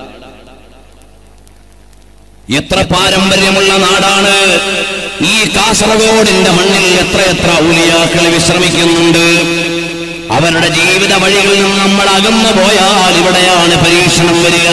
Speaker 1: എത്ര പാരമ്പര്യമുള്ള നാടാണ് ഈ കാസർഗോഡിന്റെ മണ്ണിൽ എത്ര എത്ര ഔലിയാക്കൾ വിശ്രമിക്കുന്നുണ്ട് അവരുടെ ജീവിത വഴികളിൽ നിന്ന് നമ്മൾ അകന്നു പോയാൽ ഇവിടെയാണ് പരീക്ഷണം വരിക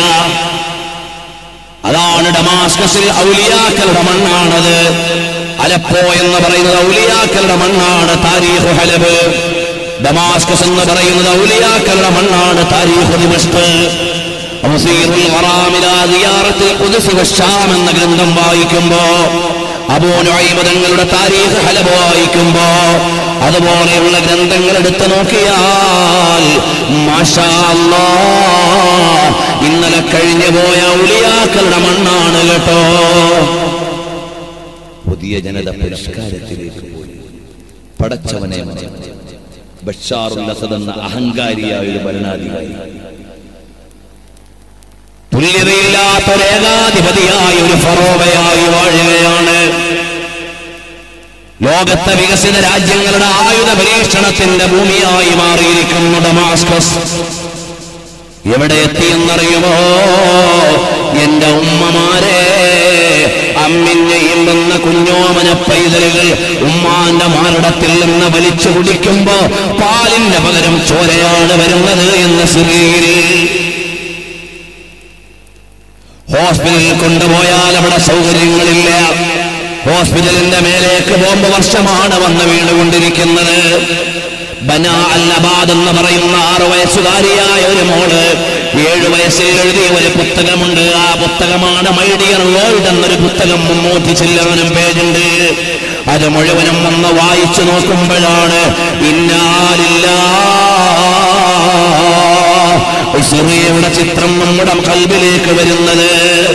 Speaker 1: അതാണ് ഡമാസ്കസിൽ ഔലിയാക്കളുടെ മണ്ണാണത് അലപ്പോ എന്ന് പറയുന്നത് ഔലിയാക്കളുടെ മണ്ണാണ് താരീഖ് ഹലബ് ഡമാസ്കസ് എന്ന് പറയുന്നത് ഔലിയാക്കളുടെ മണ്ണാണ് താരീഖ് ദിമഷ്ക് തഫ്സീറുൽ ഖറാമില സിയാറത്തുൽ ഖുദ്സ് വശാം എന്ന ഗ്രന്ഥം വായിക്കുമ്പോ അബൂ നുഐമ തങ്ങളുടെ താരീഖ് ഹലബ് വായിക്കുമ്പോ അതുപോലെയുള്ള ഗ്രന്ഥങ്ങൾ എടുത്തു നോക്കിയാൽ മാഷാ അല്ലാഹ് ഇന്നലെ കഴിഞ്ഞു പോയ ഔലിയാക്കളുടെ മണ്ണാണ് കേട്ടോ
Speaker 2: പുതിയ ജനത പരിഷ്കാരത്തിലേക്ക് പോയി പടച്ചവനെ ബഷാറുൽ അസദ് എന്ന അഹങ്കാരിയായ ഒരു ഭരണാധികാരി
Speaker 1: തുല്യതയില്ലാത്ത ഒരു ഏകാധിപതിയായി ഒരു ഫറോവയായി വാഴുകയാണ് ലോകത്തെ വികസിത രാജ്യങ്ങളുടെ ആയുധ പരീക്ഷണത്തിന്റെ ഭൂമിയായി മാറിയിരിക്കുന്നു ഡമാസ്കസ് എവിടെ എത്തിയെന്നറിയുമോ എന്റെ ഉമ്മമാരെ അമ്മിഞ്ഞയും എന്ന കുഞ്ഞോമന പൈതലുകൾ ഉമ്മാന്റെ മാരടത്തിൽ നിന്ന് വലിച്ചു കുടിക്കുമ്പോ പാലിന്റെ പകരം ചോരയാണ് വരുന്നത് എന്ന് സിറിയയിൽ ഹോസ്പിറ്റലിൽ കൊണ്ടുപോയാൽ അവിടെ സൗകര്യങ്ങളില്ല ഹോസ്പിറ്റലിന്റെ മേലേക്ക് ബോംബ് വർഷമാണ് വന്ന് വീണുകൊണ്ടിരിക്കുന്നത് ബന അല്ലബാദ് എന്ന് പറയുന്ന ആറു വയസ്സുകാരിയായ ഒരു മോള് ഏഴു വയസ്സിൽ എഴുതിയ ഒരു പുസ്തകമുണ്ട് ആ പുസ്തകമാണ് മൈ ഡിയർ വേൾഡ് എന്നൊരു പുസ്തകം മുന്നൂറ്റി ചില്ലാനും പേജുണ്ട് അത് മുഴുവനും ഒന്ന് വായിച്ചു നോക്കുമ്പോഴാണ് ഇന്നാലില്ല സിറിയയുടെ ചിത്രം നമ്മുടെ കൽബിലേക്ക് വരുന്നത്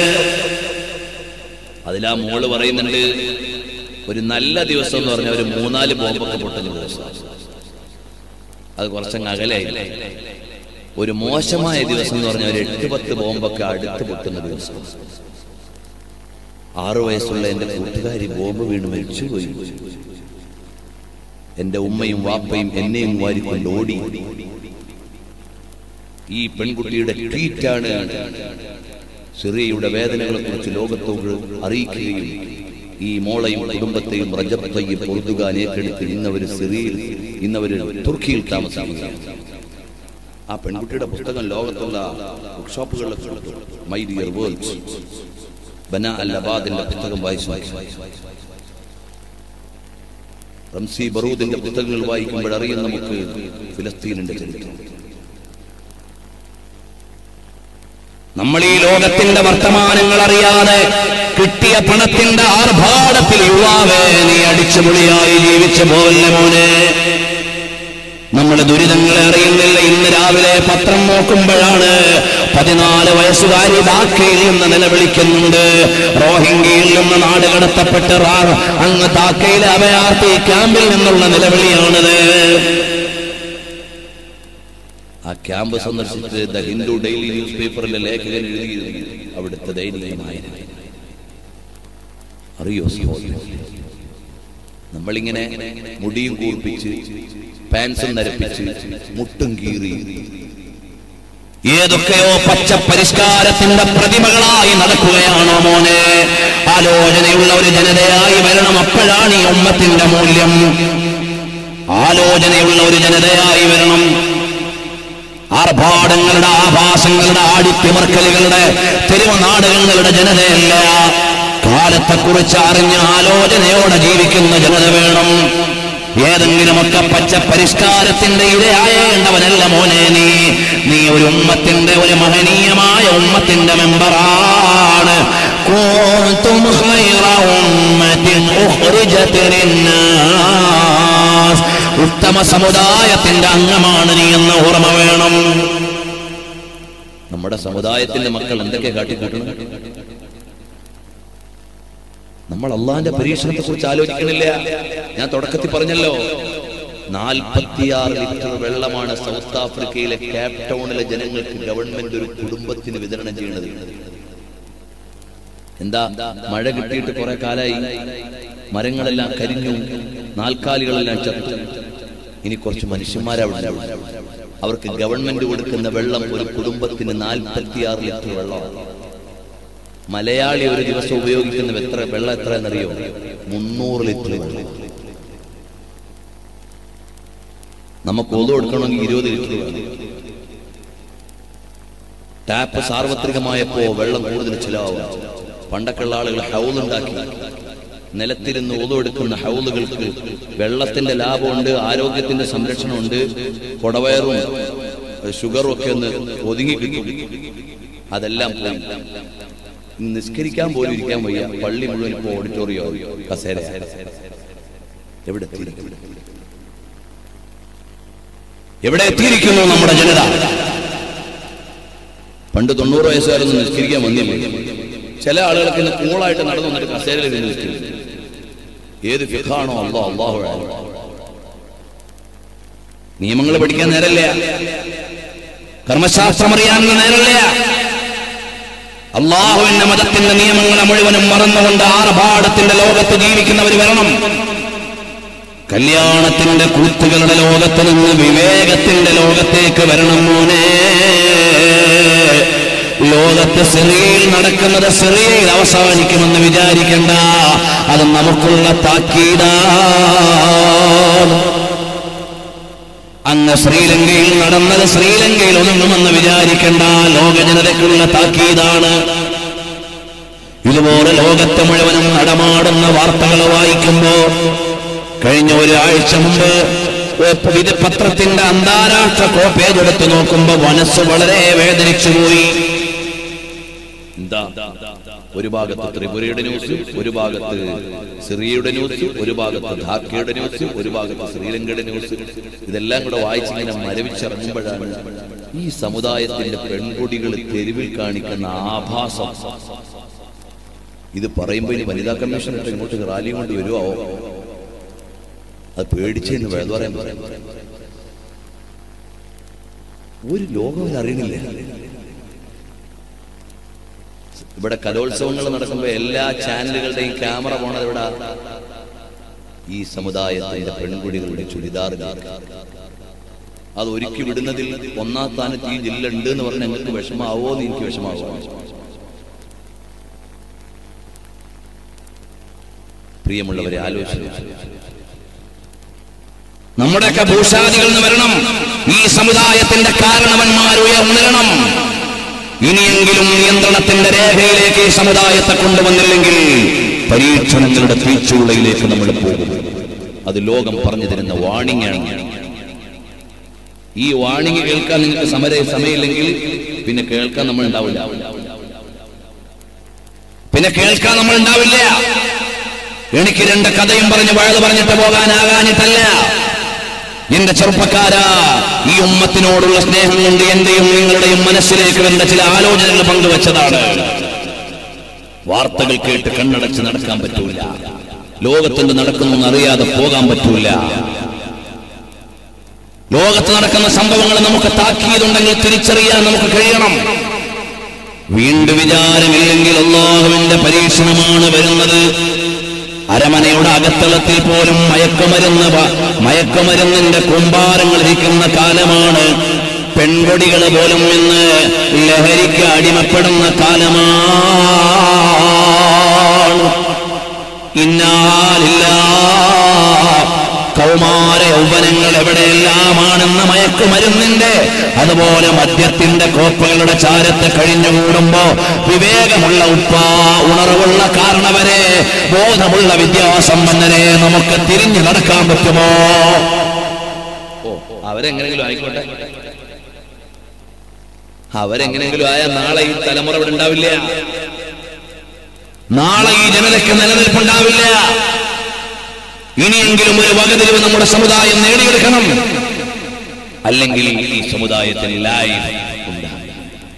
Speaker 2: അതിലാ മോള് പറയുന്നുണ്ട് ഒരു നല്ല ദിവസം എന്ന് പറഞ്ഞാൽ ഒരു മൂന്നാല് ബോംബൊക്കെ പൊട്ടുന്ന ദിവസം അത് കുറച്ചങ്ങ് അകലായില്ല ഒരു മോശമായ ദിവസം എന്ന് പറഞ്ഞാൽ ഒരു എട്ട് പത്ത് ബോംബൊക്കെ അടുത്ത് പൊട്ടുന്ന ദിവസം ആറു വയസ്സുള്ള എന്റെ കൂട്ടുകാരി ബോംബ് വീണ് മരിച്ചുപോയി എന്റെ ഉമ്മയും വാപ്പയും എന്നെയും വാരിക്കൊണ്ട് ഓടി ഈ പെൺകുട്ടിയുടെ ട്വീറ്റാണ് സിറിയയുടെ വേദനകളെ കുറിച്ച് ലോകത്തോട് അറിയിക്കുകയും ഈ മോളെയും കുടുംബത്തെയും റജബ് തയ്യബ് പൊറുതുകാൻ ഏറ്റെടുത്ത് ഇന്നവര് സിറിയയിൽ ഇന്നവര് തുർക്കിയിൽ താമസിക്കുകയാണ് ആ പെൺകുട്ടിയുടെ പുസ്തകം ലോകത്തുള്ള ബുക്ക് ഷോപ്പുകളിലൊക്കെ കൊടുത്തു my dear worlds Bana Al അബാദിന്റെ പുസ്തകം വായിച്ചു റംസി ബറൂദിന്റെ പുസ്തകങ്ങൾ വായിക്കുമ്പോൾ അറിയും നമുക്ക് ഫിലസ്തീനിന്റെ ചരിത്രം
Speaker 1: നമ്മൾ ഈ ലോകത്തിന്റെ വർത്തമാനങ്ങൾ അറിയാതെ കിട്ടിയ പണത്തിന്റെ ആർഭാടത്തിൽ യുവാവേ നീ അടിച്ചുപൊളിയായി ജീവിച്ചു പോലെ മോനെ നമ്മുടെ ദുരിതങ്ങളെ അറിയുന്നില്ല ഇന്ന് രാവിലെ പത്രം നോക്കുമ്പോഴാണ് പതിനാല് വയസ്സുകാരി ധാക്കയിൽ നിന്ന് നിലവിളിക്കുന്നുണ്ട് റോഹിംഗ്യയിൽ നിന്ന് നാട് കടത്തപ്പെട്ട് റാ- അങ്ങ് ധാക്കയിലെ അഭയാർത്ഥി ക്യാമ്പിൽ നിന്നുള്ള നിലവിളിയാണിത്
Speaker 2: ആ ക്യാമ്പ് സന്ദർശിച്ച് ദ ഹിന്ദു ഡെയിലി ന്യൂസ് പേപ്പറിലെ ലേഖകൻ എഴുതിയിരുന്നു അവിടുത്തെ ദയനീയമായ നില. അറിയോ സഹോദരൻ നമ്മളിങ്ങനെ മുടിയും കൂർപ്പിച്ച് പാൻസും നരപ്പിച്ച് മുട്ടും കീറി
Speaker 1: ഏതൊക്കെയോ പച്ച പരിഷ്കാരത്തിന്റെ പ്രതിമകളായി നടക്കുകയാണോ മോനെ ആലോചനയുള്ള ഒരു ജനതയായി വരണം അപ്പോഴാണ് ഈ ഉമ്മത്തിന്റെ മൂല്യം ആലോചനയുള്ള ഒരു ജനതയായി വരണം ആർഭാടങ്ങളുടെ ആഭാസങ്ങളുടെ ആടിത്തിമർക്കലുകളുടെ തെരുവനാടകങ്ങളുടെ ജനതയല്ല കാലത്തെക്കുറിച്ച് അറിഞ്ഞ ആലോചനയോടെ ജീവിക്കുന്ന ജനത വേണം ഏതെങ്കിലുമൊക്കെ പച്ച പരിഷ്കാരത്തിന്റെ ഇരയായേണ്ടവനല്ല മോനെ നീ നീ ഒരു ഉമ്മത്തിന്റെ ഒരു മഹനീയമായ ഉമ്മത്തിന്റെ മെമ്പറാണ് كنتم خير أمة أخرجت للناس ഉത്തമ സമുദായത്തിന്റെ അംഗമാണ് നീ എന്ന ഓർമ്മ വേണം
Speaker 2: നമ്മുടെ സമുദായത്തിന്റെ മക്കൾ എന്തൊക്കെ കാട്ടിക്കൂട്ടണം നമ്മൾ അള്ളാന്റെ പരീക്ഷണത്തെ കുറിച്ച് ആലോചിക്കണില്ല ഞാൻ തുടക്കത്തിൽ പറഞ്ഞല്ലോ നാൽപ്പത്തിയാറ് ലിറ്റർ വെള്ളമാണ് സൗത്ത് ആഫ്രിക്കയിലെ കേപ്പ് ടൗണിലെ ജനങ്ങൾക്ക് ഗവൺമെന്റ് ഒരു കുടുംബത്തിന് വിതരണം ചെയ്യുന്നത് എന്താ മഴ കിട്ടിയിട്ട് കുറെ കാലായി മരങ്ങളെല്ലാം കരിഞ്ഞു നാൽക്കാലികളെല്ലാം ചത്തു ഇനി കുറച്ച് മനുഷ്യന്മാരവിടെ ഉണ്ട്. അവർക്ക് ഗവൺമെന്റ് കൊടുക്കുന്ന വെള്ളം ഒരു കുടുംബത്തിന് നാൽപ്പത്തിയാറ് ലിറ്റർ വെള്ളമാണ് മലയാളി ഒരു ദിവസം ഉപയോഗിക്കുന്ന എത്ര വെള്ളം എത്ര എന്നറിയോ മുന്നൂറ് ലിറ്റർ വെള്ളം നമുക്ക് ഒതു കൊടുക്കണമെങ്കിൽ ഇരുപത് ലിറ്റർ വേണം ടാപ്പ് സാർവത്രികമായപ്പോ വെള്ളം കൂടുതൽ ചിലവാകും പണ്ടൊക്കെയുള്ള ആളുകൾ ഹൗലുണ്ടാക്കി നിലത്തിരുന്ന് ഒതുവെടുക്കുന്ന ഹൗലുകൾക്ക് വെള്ളത്തിന്റെ ലാഭമുണ്ട് ആരോഗ്യത്തിന്റെ സംരക്ഷണമുണ്ട് കൊടവയറും ഷുഗറും ഒക്കെ ഒന്ന് ഒതുങ്ങി കിട്ടും അതെല്ലാം പോയി ഇന്ന് നിസ്കരിക്കാൻ പോലും ഇരിക്കാൻ വയ്യ പള്ളി മുഴുവൻ ഇപ്പോ ഓഡിറ്റോറിയോ കസേര എവിടെ എത്തിയിരിക്കുന്നു?
Speaker 1: എവിടെ എത്തിയിരിക്കുന്നു നമ്മുടെ ജനത
Speaker 2: പണ്ട് തൊണ്ണൂറ് വയസ്സുകാരൊന്നും നിസ്കരിക്കാൻ വന്നില്ല ചില ആളുകൾക്ക് ഇന്ന് കൂളായിട്ട് നടന്നു വന്നിട്ട് കസേരയിൽ ഇരുന്ന് നിസ്കരിക്കും ഏത് ഫിഖാണോ അള്ളാഹ് അള്ളാഹു
Speaker 1: നിയമങ്ങൾ പഠിക്കാൻ നേരല്ല കർമ്മശാസ്ത്രം അറിയാനുള്ള നേരല്ല അള്ളാഹുവിന്റെ മതത്തിന്റെ നിയമങ്ങളെ മുഴുവനും മറന്നുകൊണ്ട് ആർഭാടത്തിന്റെ ലോകത്ത് ജീവിക്കുന്നവർ വരണം കല്യാണത്തിന്റെ കൂത്തുകളുടെ ലോകത്ത് നിന്ന് വിവേകത്തിന്റെ ലോകത്തേക്ക് വരണം മോനെ ലോകത്ത് സിറിയയിൽ നടക്കുന്നത് സിറിയയിൽ അവസാനിക്കുമെന്ന് വിചാരിക്കണ്ട അത് നമുക്കുള്ള താക്കീതാണ് അങ്ങ് ശ്രീലങ്കയിൽ നടന്നത് ശ്രീലങ്കയിൽ ഒതുങ്ങുമെന്ന് വിചാരിക്കേണ്ട ലോക ജനതയ്ക്കുള്ള താക്കീതാണ് ഇതുപോലെ ലോകത്തെ മുഴുവനും നടമാടുന്ന വാർത്തകൾ വായിക്കുമ്പോ കഴിഞ്ഞ ഒരാഴ്ച മുമ്പ് ഇത് പത്രത്തിന്റെ അന്താരാഷ്ട്ര കോപ്പേജ് എടുത്ത് നോക്കുമ്പോ മനസ്സ് വളരെ വേദനിച്ചു പോയി
Speaker 2: എന്താ ഒരു ഭാഗത്ത് ത്രിപുരയുടെ ന്യൂസ് ഒരു ഭാഗത്ത് സിറിയയുടെ ന്യൂസ് ഒരു ഭാഗത്ത് ധാക്കയുടെ ന്യൂസ് ഒരു ഭാഗത്ത് ശ്രീലങ്കയുടെ ന്യൂസ് ഇതെല്ലാം കൂടെ വായിച്ചിങ്ങനെ മരവിച്ചിറങ്ങുമ്പോഴാണ് ഈ സമുദായത്തിന്റെ പെൺകുട്ടികൾ തെരുവിൽ കാണിക്കുന്ന ആഭാസം ഇത് പറയുമ്പോ ഇനി വനിതാ കമ്മീഷൻ ഇട്ട് ഇങ്ങോട്ട് റാലി കൊണ്ട് വരുമോ അത് പേടിച്ചെന്ന് വേദ പറയാൻ പറയാം ഒരു ലോകം അറിയണില്ല ഇവിടെ കലോത്സവങ്ങൾ നടക്കുമ്പോൾ എല്ലാ ചാനലുകളുടെയും ക്യാമറ പോണത് ഇവിടെ ഈ സമുദായത്തിന്റെ പെൺകുടികളുടെ ചുരിദാറിലേക്ക് അത് ഒരുക്കി വിടുന്നതിൽ ഒന്നാം സ്ഥാനത്ത് ഈ ജില്ല ഉണ്ട് എന്ന് പറഞ്ഞാൽ നിങ്ങൾക്ക് വിഷമാവോ എന്ന് എനിക്ക് വിഷമാവോ പ്രിയമുള്ളവരെ ആലോചിച്ചു
Speaker 1: നമ്മുടെയൊക്കെ ഭൂഷാദികളിൽ നിന്ന് വരണം ഈ സമുദായത്തിന്റെ കാരണവന്മാർ ഉയർന്നിരണം ഇനിയെങ്കിലും നിയന്ത്രണത്തിന്റെ രേഖയിലേക്ക് ഈ സമുദായത്തെ കൊണ്ടുവന്നില്ലെങ്കിൽ പരീക്ഷണങ്ങളുടെ തീച്ചുളയിലേക്ക് നമ്മൾ പോകും
Speaker 2: അത് ലോകം പറഞ്ഞു തരുന്ന വാണിംഗ് ആണ് ഈ വാണിംഗ് കേൾക്കാൻ നിങ്ങൾക്ക് സമര സമയമില്ലെങ്കിൽ പിന്നെ കേൾക്കാൻ നമ്മൾ ഉണ്ടാവില്ല
Speaker 1: പിന്നെ കേൾക്കാൻ നമ്മൾ ഉണ്ടാവില്ല എനിക്ക് രണ്ട് കഥയും പറഞ്ഞ് വഴുത് പറഞ്ഞിട്ട് പോകാനാകാനിട്ടല്ല എന്റെ ചെറുപ്പക്കാരാ ഈ ഉമ്മത്തിനോടുള്ള സ്നേഹം കൊണ്ട് എന്റെയും നിങ്ങളുടെയും മനസ്സിലേക്ക് വേണ്ട ചില ആലോചനകൾ പങ്കുവച്ചതാണ്
Speaker 2: വാർത്തകൾ കേട്ട് കണ്ണടച്ച് നടക്കാൻ പറ്റൂല ലോകത്തിന്റെ നടക്കുന്നു അറിയാതെ പോകാൻ പറ്റൂല
Speaker 1: ലോകത്ത് നടക്കുന്ന സംഭവങ്ങൾ നമുക്ക് താക്കീതുണ്ടെങ്കിൽ തിരിച്ചറിയാൻ നമുക്ക് കഴിയണം വീണ്ടും വിചാരമില്ലെങ്കിൽ അള്ളാഹുവിന്റെ പരീക്ഷണമാണ് വരുന്നത് അരമനയുടെ അകത്തളത്തിൽ പോലും മയക്കുമരുന്ന് പ- മയക്കുമരുന്നിന്റെ കുമ്പാരങ്ങൾ ഇരിക്കുന്ന കാലമാണ് പെൺകൊടികൾ പോലും ഇന്ന് ലഹരിക്ക് അടിമപ്പെടുന്ന കാലമാണ് ഇന്നാലില്ല കൗമാര യൗവനങ്ങൾ എവിടെയെല്ലാമാണെന്ന് മയക്കുമരുന്നിന്റെ അതുപോലെ മദ്യത്തിന്റെ കോപ്പകളുടെ ചാരത്ത് കഴിഞ്ഞുകൂടുമ്പോ വിവേകമുള്ള ഉപ്പ ഉണർവുള്ള കാരണവരെ ബോധമുള്ള വിദ്യാസമ്പന്നരെ നമുക്ക് തിരിഞ്ഞു നടക്കാൻ പറ്റുമോ
Speaker 2: ഓ അവരെങ്ങനെങ്കിലും ആയിക്കോട്ടെ അവരെങ്ങനെങ്കിലും ആയാൽ നാളെ ഈ തലമുറ ഇവിടെ ഉണ്ടാവില്ല
Speaker 1: നാളെ ഈ ജനതയ്ക്ക് നിലനിൽപ്പുണ്ടാവില്ല ഇനിയെങ്കിലും ഒരു വകതിരിവ് നമ്മുടെ സമുദായം നേടിയെടുക്കണം
Speaker 2: അല്ലെങ്കിൽ ഈ സമുദായത്തിൽ ലൈഫ് ഉണ്ടാവില്ല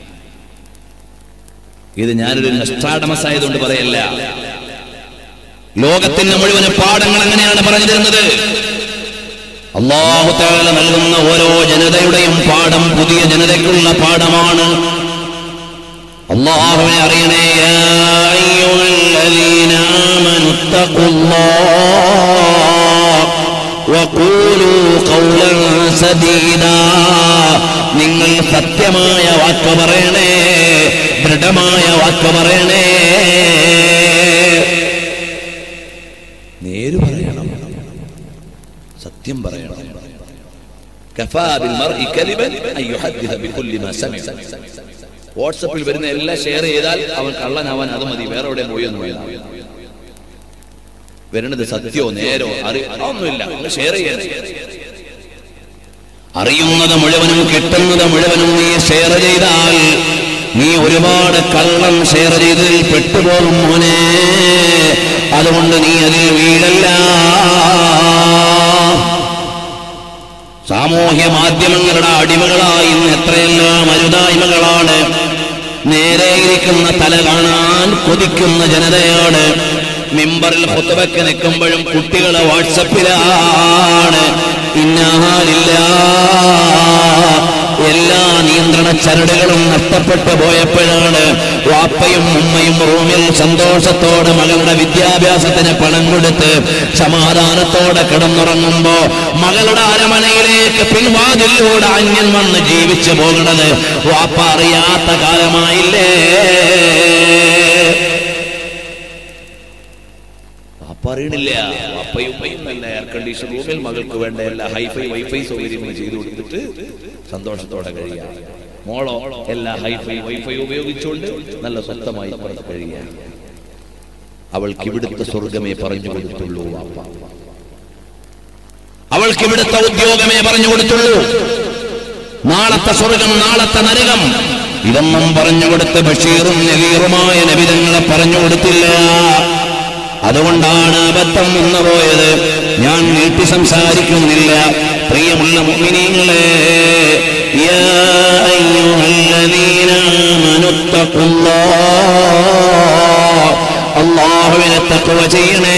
Speaker 2: ഇത് ഞാനൊരു നഷ്ടാടമസ് ആയതുകൊണ്ട് പറയല്ല
Speaker 1: ലോകത്തിന്റെ മുഴുവൻ പാഠങ്ങൾ അങ്ങനെയാണ് പറഞ്ഞു തരുന്നത് അള്ളാഹു തആല നൽകുന്ന ഓരോ ജനതയുടെയും പാഠം പുതിയ ജനതയ്ക്കുള്ള പാഠമാണ് അള്ളാഹുവിനെ അറിയണേ യാ അയ്യുഹല്ലദീന ആമനു തഖുല്ലാഹ് വഖൂലൂ ഖൗലൻ സദീദാ നിങ്ങൾ സത്യമായ വാക്ക് പറയണേ ദൃഢമായ വാക്ക് പറയണേ
Speaker 2: നേര് പറയണം സത്യം പറയണം കഫാ ബിൽ മർഇ കദിബൻ അൻ യുഹദ്ദിസ ബികുല്ലി മാ സമിഅ വാട്സപ്പിൽ വരുന്ന എല്ലാം ഷെയർ ചെയ്താൽ അവൻ കള്ളനാവാൻ അത് മതി വേറെ എവിടെ പോയി എന്ന് പോയി വരുന്നത് സത്യമോ നേരോ അറി ഒന്നുമില്ല ഷെയർ ചെയ്യാൻ
Speaker 1: അറിയുന്നത് മുഴുവനും കിട്ടുന്നത് മുഴുവനും നീ ഷെയർ ചെയ്താൽ നീ ഒരുപാട് കള്ളം ഷെയർ ചെയ്തതിൽ പെട്ടുപോകും മോനെ അതുകൊണ്ട് നീ അതിൽ വീടല്ല സാമൂഹ്യ മാധ്യമങ്ങളുടെ അടിമകളായി ഇന്ന് എത്രയെല്ലാം അരുതായ്മകളാണ് നേരെ ഇരിക്കുന്ന തല കാണാൻ കൊതിക്കുന്ന ജനതയാണ് മിമ്പറിൽ ഹുത്തുബക്ക് നിൽക്കുമ്പോഴും കുട്ടികൾ വാട്സപ്പിലാണ് ഇന്നാലില്ല എല്ലാ നിയന്ത്രണ ചരടുകളും നഷ്ടപ്പെട്ടു പോയപ്പോഴാണ് വാപ്പയും ഉമ്മയും റൂമിൽ സന്തോഷത്തോടെ മകളുടെ വിദ്യാഭ്യാസത്തിന് പണം കൊടുത്ത് സമാധാനത്തോടെ കിടന്നുറങ്ങുമ്പോ മകളുടെ അരമനയിലേക്ക് പിൻവാതിലൂടെ അന്യൻ വന്ന് ജീവിച്ചു പോകണത് വാപ്പ അറിയാത്ത കാലമായില്ലേ
Speaker 2: വാപ്പ അറിയണില്ല വാപ്പയും ഉമ്മയും നല്ല എയർ കണ്ടീഷൻ റൂമിൽ മകൾക്ക് വേണ്ട എല്ലാ ഹൈഫൈ വൈഫൈ സൗകര്യങ്ങളും ചെയ്തു കൊടുത്തിട്ട് സന്തോഷത്തോടെ കഴിയാം മോളോ എല്ലാ ഹൈഫൈ വൈഫൈ ഉപയോഗിച്ചുകൊണ്ട് നല്ല സ്വന്തമായി പുറത്ത് കഴിയാം അവൾക്ക് ഇവിടുത്തെ സ്വർഗമേ പറഞ്ഞു കൊടുത്തുള്ളൂ വാപ്പ
Speaker 1: അവൾക്ക് ഇവിടുത്തെ ഉദ്യോഗമേ പറഞ്ഞു കൊടുത്തുള്ളൂ നാളത്തെ സ്വർഗം നാളത്തെ നരകം ഇതൊന്നും പറഞ്ഞു കൊടുത്ത് ബഷീറും നവീറുമായ നബിതങ്ങളെ പറഞ്ഞു കൊടുത്തില്ല അതുകൊണ്ടാണ് അബദ്ധം വന്നു പോയത് ഞാൻ നീട്ടി സംസാരിക്കുന്നില്ല പ്രിയമുള്ള മുഅ്മിനീങ്ങളെ യാ അയ്യുഹല്ലദീന ആമനുത്തഖുല്ലാഹ് അല്ലാഹുവിനെ തഖ്വ ചെയ്യണേ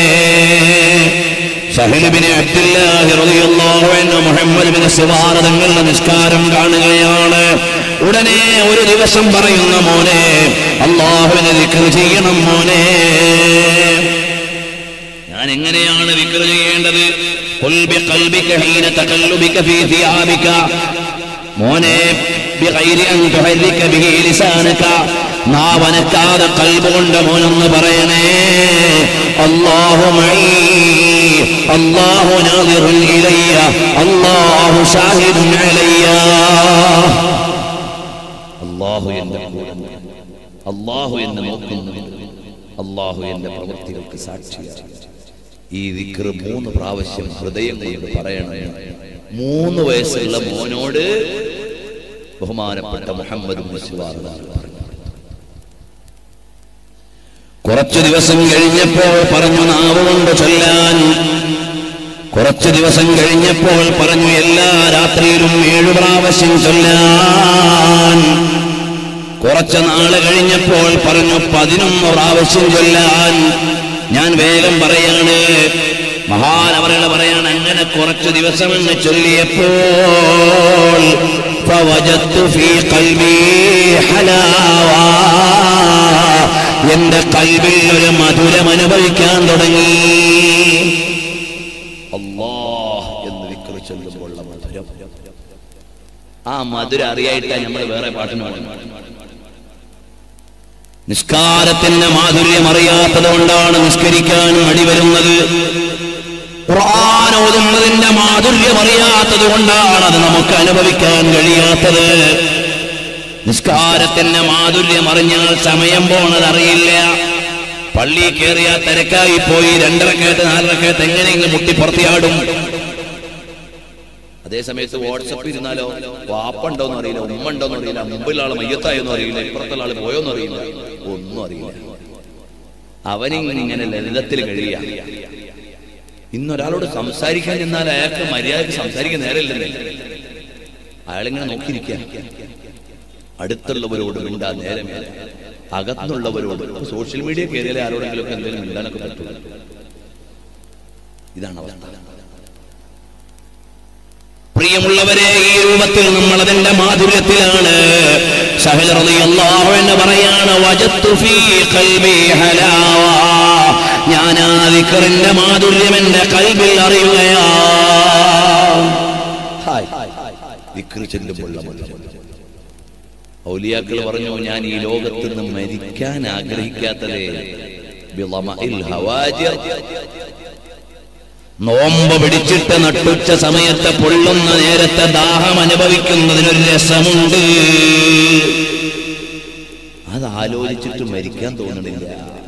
Speaker 1: സഹലുബിനെ അബ്ദുല്ലാഹി റളിയല്ലാഹു അൻഹു മുഹമ്മദ് ബിൻ സിവാർ തങ്ങളുടെ നിസ്കാരം കാണുകയാണ് ഉടനെ ഒരു ദിവസം പറയുന്ന മോനെ അള്ളാഹുവിനെ ദിക്ർ ചെയ്യണം മോനെ ഞാൻ എങ്ങനെയാണ് ദിക്ർ ചെയ്യേണ്ടത് ഖുൽ ബിഖൽബിക ഹീന തഖല്ലുബിക ഫീ സിയാബിക മോനെ ബിഗൈരി അൻ തുഹരിക ബിഹി ലിസാനക നാവനക്കാതെ കൽബ് കൊണ്ട് മോനൊന്ന് പറയണേ അല്ലാഹു മഈ അല്ലാഹു നാദിറുൻ ഇലയ്യ അല്ലാഹു ഷാഹിദുൻ അലയ്യ
Speaker 2: അള്ളാഹു എന്റെ കൂടെ അള്ളാഹു എന്നെ നോക്കുന്നു അള്ളാഹു എന്റെ പ്രവൃത്തികൾക്ക് സാക്ഷിയാണ് ഈ ദിക്ർ മൂന്ന് പ്രാവശ്യം ഹൃദയം കൊണ്ട് പറയണേ മൂന്ന് വയസ്സുള്ള മോനോട് ബഹുമാനപ്പെട്ട മുഹമ്മദ് മുസ്ലിവാർ പറഞ്ഞു
Speaker 1: കുറച്ചു ദിവസം കഴിഞ്ഞപ്പോൾ പറഞ്ഞു നാവ് കൊണ്ട് ചൊല്ലാൻ കുറച്ചു ദിവസം കഴിഞ്ഞപ്പോൾ പറഞ്ഞു എല്ലാ രാത്രിയിലും ഏഴു പ്രാവശ്യം ചൊല്ലാൻ കുറച്ച് നാള് കഴിഞ്ഞപ്പോൾ പറഞ്ഞു പതിനൊന്ന് പ്രാവശ്യം ചൊല്ലാൻ ഞാൻ വേഗം പറയാണ് മഹാനവറുകൾ പറയാണ് അങ്ങനെ കുറച്ചു ദിവസം എന്ന് ചൊല്ലിയപ്പോൾ فوجدت في قلبي حلاوة എന്റെ കൽവിൽ ഒരു മധുരം അനുഭവിക്കാൻ തുടങ്ങി
Speaker 2: അള്ളാഹ് എന്ന് ദിക്ർ ചൊല്ലുമ്പോൾ മധുരം ആ മധുരം അറിയായിട്ടാണ് നമ്മൾ വേറെ പാട്ടിന് പാടുന്നത്
Speaker 1: നിസ്കാരത്തിന്റെ മാധുര്യം അറിയാത്തത് കൊണ്ടാണ് നിസ്കരിക്കാൻ മടി വരുന്നത് ഖുർആൻ ഓതുന്നതിന്റെ മാധുര്യം അറിയാത്തത് കൊണ്ടാണ് അത് നമുക്ക് അനുഭവിക്കാൻ കഴിയാത്തത് നിസ്കാരത്തിന്റെ മാധുര്യം അറിഞ്ഞാൽ സമയം പോണത് അറിയില്ല പള്ളി കയറിയ തിരക്കായി പോയി രണ്ടരക്കയത്ത് നാലരക്കയത്ത് എങ്ങനെയെങ്കിലും മുട്ടി പുറത്തിയാടും
Speaker 2: അതേ സമയത്ത് വാട്സപ്പ് ഇരുന്നാലോ വാപ്പുണ്ടോന്ന് അറിയില്ല ഉമ്മ ഉണ്ടോന്ന് അറിയില്ല മുമ്പിലുള്ള ആള് മയ്യത്തായോന്നും അറിയില്ല ഇപ്പുറത്തുള്ള ആള് പോയോന്നും അറിയില്ല ഒന്നും അറിയില്ല അവനിങ്ങനെ ലളിതത്തിൽ കഴിയ ഇന്നൊരാളോട് സംസാരിക്കാൻ ചെന്നാൽ അയാൾക്ക് മര്യാദക്ക് സംസാരിക്കാൻ നേരമില്ലെന്നേ അയാളിങ്ങനെ നോക്കിയിരിക്കുക അടുത്തുള്ളവരോട് മിണ്ടാ നേരമേ അകത്തുള്ളവരോട് സോഷ്യൽ മീഡിയ കയറിയാലേ ആരോടെങ്കിലും ഒക്കെ എന്തെങ്കിലും മിണ്ടാനൊക്കെ പറ്റുള്ളൂ ഇതാണ് അവസ്ഥ
Speaker 1: പ്രിയമുള്ളവരെ ഈ രൂപത്തിൽ നമ്മൾ അതിന്റെ മാധുര്യത്തിലാണ് സഹൽ റളിയല്ലാഹു എന്ന് പറയാണ് വജത്തു ഫീ ഖൽബി ഹലാവ ഞാൻ ആ ദിക്റിന്റെ മാധുര്യം എന്റെ കൽബിൽ അറിയുകയാ
Speaker 2: ദിക്റ് ചെല്ലുമ്പോൾ മധുരം ഔലിയാക്കൾ പറഞ്ഞു ഞാൻ ഈ ലോകത്ത് നിന്ന് മരിക്കാൻ ആഗ്രഹിക്കാത്തതേ ബിളമഇൽ ഹവാജിർ.
Speaker 1: നോമ്പ് പിടിച്ചിട്ട് നട്ടുച്ച സമയത്ത് പൊള്ളുന്ന നേരത്തെ ദാഹം അനുഭവിക്കുന്നതിനൊരു രസമുണ്ട്
Speaker 2: അത് ആലോചിച്ചിട്ട് മരിക്കാൻ തോന്നണില്ല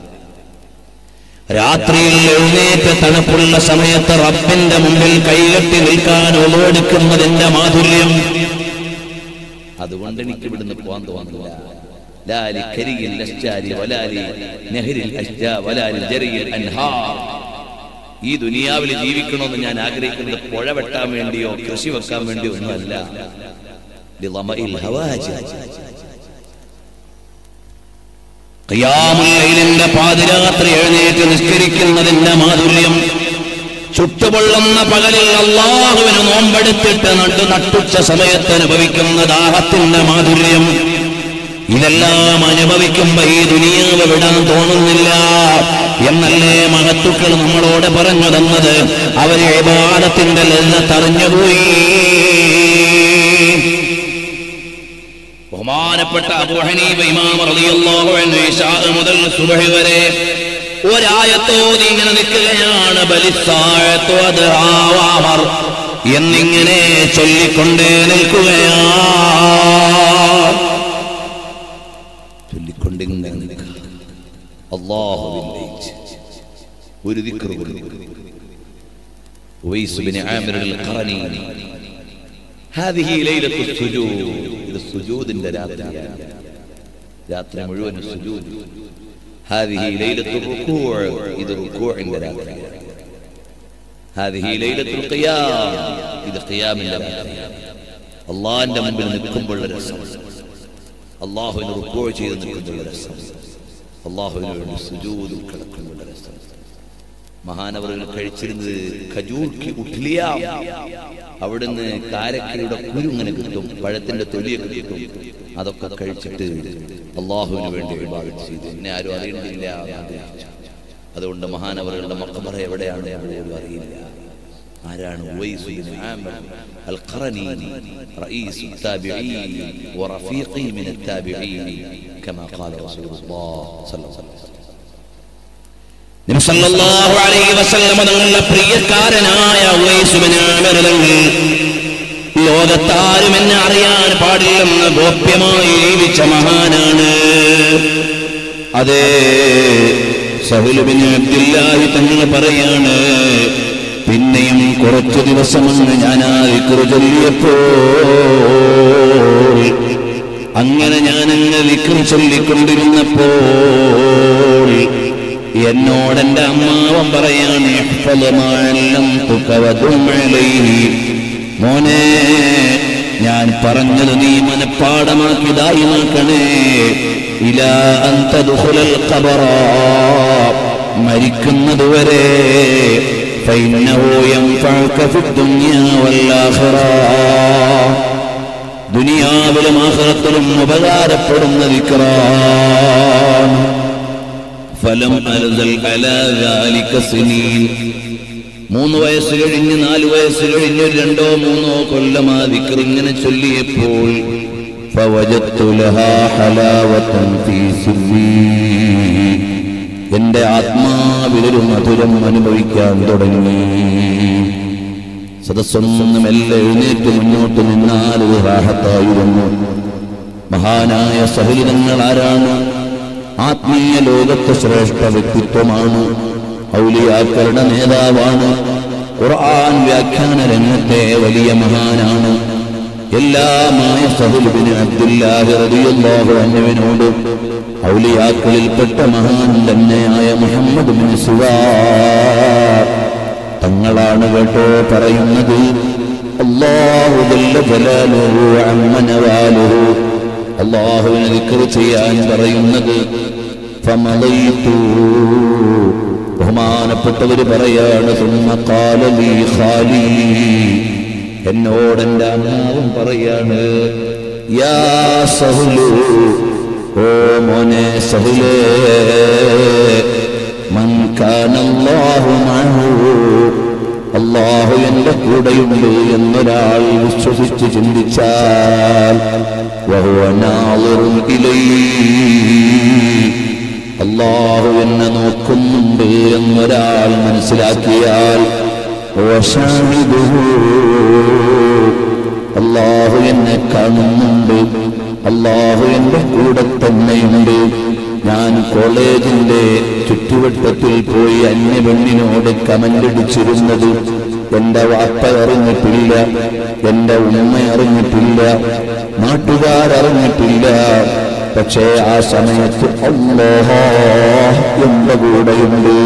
Speaker 1: രാത്രിയിൽ എഴുന്നേറ്റ് തണുപ്പുള്ള സമയത്ത് റബ്ബിന്റെ മുമ്പിൽ കൈകെട്ടി നിൽക്കാൻ ഒളവെടുക്കുന്നതിന്റെ മാധുര്യം
Speaker 2: അതുകൊണ്ട് എനിക്ക് ഇവിടുന്ന് പോകാൻ തോന്നുന്നില്ല ലാലി കരിയിൽ ലഷ്ചാരി വലാലി നെഹരിൽ അഷ്ജാ വലാലി ജരിയിൽ അൻഹാർ ഈ ദുനിയാവിൽ ജീവിക്കണമെന്ന് ഞാൻ ആഗ്രഹിക്കുന്നത് പുഴ വെട്ടാൻ വേണ്ടിയോ കൃഷി വെക്കാൻ വേണ്ടിയോ ഒന്നുമല്ല ലിളമഇൽ ഹവാജിർ.
Speaker 1: ഖിയാമുല്ലൈലിന്റെ പാതിരാത്രി എഴുന്നേറ്റ് നിസ്കരിക്കുന്നതിന്റെ മാധുര്യം ചുട്ടുപൊള്ളുന്ന പകലിൽ അള്ളാഹുവിന് നോമ്പെടുത്തിട്ട് നട്ടു നട്ടുച്ച സമയത്ത് അനുഭവിക്കുന്ന ദാഹത്തിന്റെ മാധുര്യം ഇതെല്ലാം അനുഭവിക്കുമ്പോ ഈ ദുനിയാവ് വിടാൻ തോന്നുന്നില്ല എന്നല്ലേ മഹത്തുക്കൾ നമ്മളോട് പറഞ്ഞു തന്നത് അവര് വിവാദത്തിന്റെ ലന്നത്തറിഞ്ഞുപോയി ബഹുമാനപ്പെട്ട അബൂ ഹനീഫ ഇമാം റളിയല്ലാഹു അൻഹു ഇശാ മുതൽ സുബഹി വരെ ഒരായത്തോതി ഇങ്ങനെ നിൽക്കുകയാണ് ബലിസായത്തോ അദ്ഹാവാമർ എന്നിങ്ങനെ ചൊല്ലിക്കൊണ്ടേ നിൽക്കുകയാണ്
Speaker 2: ചൊല്ലിക്കൊണ്ടിങ്ങനെ നിൽക്കുക. അല്ലാഹുവിന്റെ ഇച്ഛ. ഒരു ദിക്ർ പോലും. ഉവൈസ് ബിൻ ആമിർ അൽ-ഖറനി ഹാദിഹി ലൈലത്തു സുജൂദ് ഇത് സുജൂദിന്റെ രാത്രിയാണ് രാത്രി മുഴുവൻ സുജൂദ് ഹാദിഹി ലൈലത്തു റുകൂഅ് ഇത് റുകൂഇന്റെ രാത്രിയാണ് ഹാദിഹി ലൈലത്തുൽ ഖിയാം ഇത് ഖിയാമിന്റെ രാത്രിയാണ് അള്ളാഹിന്റെ മുമ്പിൽ നിൽക്കുമ്പോഴുള്ള രസം അള്ളാഹുവിന് റുക്കോ ചെയ്ത് നിൽക്കുന്നുള്ള രസം അള്ളാഹുവിന് വേണ്ടി സുജൂദിൽ കിടക്കുന്നുള്ള രസം മഹാനവറുകൾ കഴിച്ചിരുന്നത് ഖജൂർക്കി ഉഠ്ലിയ അവിടുന്ന് കാരക്കയുടെ കുരു ഇങ്ങനെ കിട്ടും പഴത്തിന്റെ തൊലിയൊക്കെ കിട്ടും അതൊക്കെ കഴിച്ചിട്ട് അള്ളാഹുവിന് വേണ്ടി വിഭാഗം ചെയ്തു എന്നെ ആരും അറിയണ്ടില്ല എന്ന് വിചാരിച്ചു. അതുകൊണ്ട് മഹാനവറുകളുടെ മക്കബറ എവിടെയാണ് എന്ന് പോലും അറിയില്ല ആരാണ് ഉവൈസ് ബിൻ ആമിർ القرني رئيس التابعين ورفيقي من التابعين كما قال رسول الله صلى الله عليه وسلم
Speaker 1: നബി സല്ലല്ലാഹു അലൈഹി വസല്ലമ തങ്ങളുടെ പ്രിയക്കാരനായ ഉവൈസ് ബിൻ ആമിർ തങ്ങൾ ലോകത്താരും എന്നെ അറിയാൻ പാടില്ലെന്ന് ഗോപ്യമായി ജീവിച്ച മഹാനാണ് അതെ സഹുലുബിൻ അബ്ദുല്ലാഹി തങ്ങൾ പറയാണ് പിന്നെയും കുറച്ചു ദിവസമെന്ന് ഞാൻ ആ വിക്രു ചൊല്ലിയപ്പോൾ അങ്ങനെ ഞാൻ അങ്ങ് വിക്രു ചൊല്ലിക്കൊണ്ടിരുന്നപ്പോൾ എന്നോട് എന്റെ അമ്മാവൻ പറയാണ് "ഇഹ്ഫള് മാ അല്ലംതുക വദും അലൈഹി." മോനെ ഞാൻ പറഞ്ഞത് നീ മനഃപ്പാടമാക്കിയതായി നോക്കണേ ഇലാ അൻ തദ്ഖുലൽ ഖബറ മരിക്കുന്നതുവരെ ഫൈന്നഹു യൻഫഉക ഫിദ്ദുനിയ വൽ ദുനിയാവിലും ആഖിറത്തിലും ഉപകാരപ്പെടുന്ന ദിക്റാണ് ഫലം അലസൽ അലാ ذلك സിനീൻ മൂന്ന് വയസ്സ് കഴിഞ്ഞ് നാല് വയസ്സ് കഴിഞ്ഞ് ഒരു രണ്ടോ മൂന്നോ കൊല്ലം ആ ദിക്ർ ഇങ്ങനെ ചൊല്ലിയപ്പോൾ فوجدت لها حلاوة في سري എന്റെ ആത്മാവിലൊരു മധുരം അനുഭവിക്കാൻ തുടങ്ങി സദസ്സൊന്നും എല്ലാം എഴുന്നേറ്റ് മുന്നോട്ട് നിന്നാൽ ഒരു റാഹത്തായിരുന്നു മഹാനായ സഹലിതങ്ങൾ ആരാണ് ആത്മീയ ലോകത്തെ ശ്രേഷ്ഠ വ്യക്തിത്വമാണ് ഔലിയാക്കളുടെ നേതാവാണ് ഖുർആൻ വ്യാഖ്യാന രംഗത്തെ വലിയ മഹാനാണ് എല്ലാമായ സഹുലുബിന് അബ്ദുല്ലാഹി റളിയല്ലാഹു അൻഹുവിനോട് ഔലിയാക്കളിൽപ്പെട്ട മഹാൻ തന്നെയായ മുഹമ്മദ് ബിൻ സുവാർ തങ്ങളാണ് കേട്ടോ പറയുന്നത് അല്ലാഹു ജല്ല ജലാലുഹു അമ്മ നവാലുഹു അല്ലാഹുവിനെ ദിക്ർ ചെയ്യാൻ പറയുന്നത് ഫമളൈതു ബഹുമാനപ്പെട്ടവര് പറയാണ് സുമ്മ ഖാല ലീ ഖാലി എന്നോട് എൻ്റെ അമ്മാവും പറയാണ് യാ സഹുലു ഓ മോനെ സഹുലേ മൻ കാന അല്ലാഹു മഅഹു അള്ളാഹു എന്റെ കൂടെയുണ്ട് എന്നൊരാൾ വിശ്വസിച്ച് ചിന്തിച്ചാൽ വഹുവ നാളിറുൻ ഇലൈഹി. അള്ളാഹു എന്നെ നോക്കുന്നുണ്ട് എന്നൊരാൾ മനസ്സിലാക്കിയാൽ വശാഹിദുഹു. അള്ളാഹു എന്നെ കാണുന്നുണ്ട് അള്ളാഹു എന്റെ കൂടെ തന്നെയുണ്ട് ഞാൻ കോളേജിന്റെ ചുറ്റുവട്ടത്തിൽ പോയി അന്യ പെണ്ണിനോട് കമന്റടിച്ചിരുന്നത് എന്റെ വാപ്പ അറിഞ്ഞിട്ടില്ല എന്റെ ഉമ്മ അറിഞ്ഞിട്ടില്ല നാട്ടുകാരറിഞ്ഞിട്ടില്ല പക്ഷേ ആ സമയത്ത് അല്ലാഹ എന്റെ കൂടെയുണ്ട്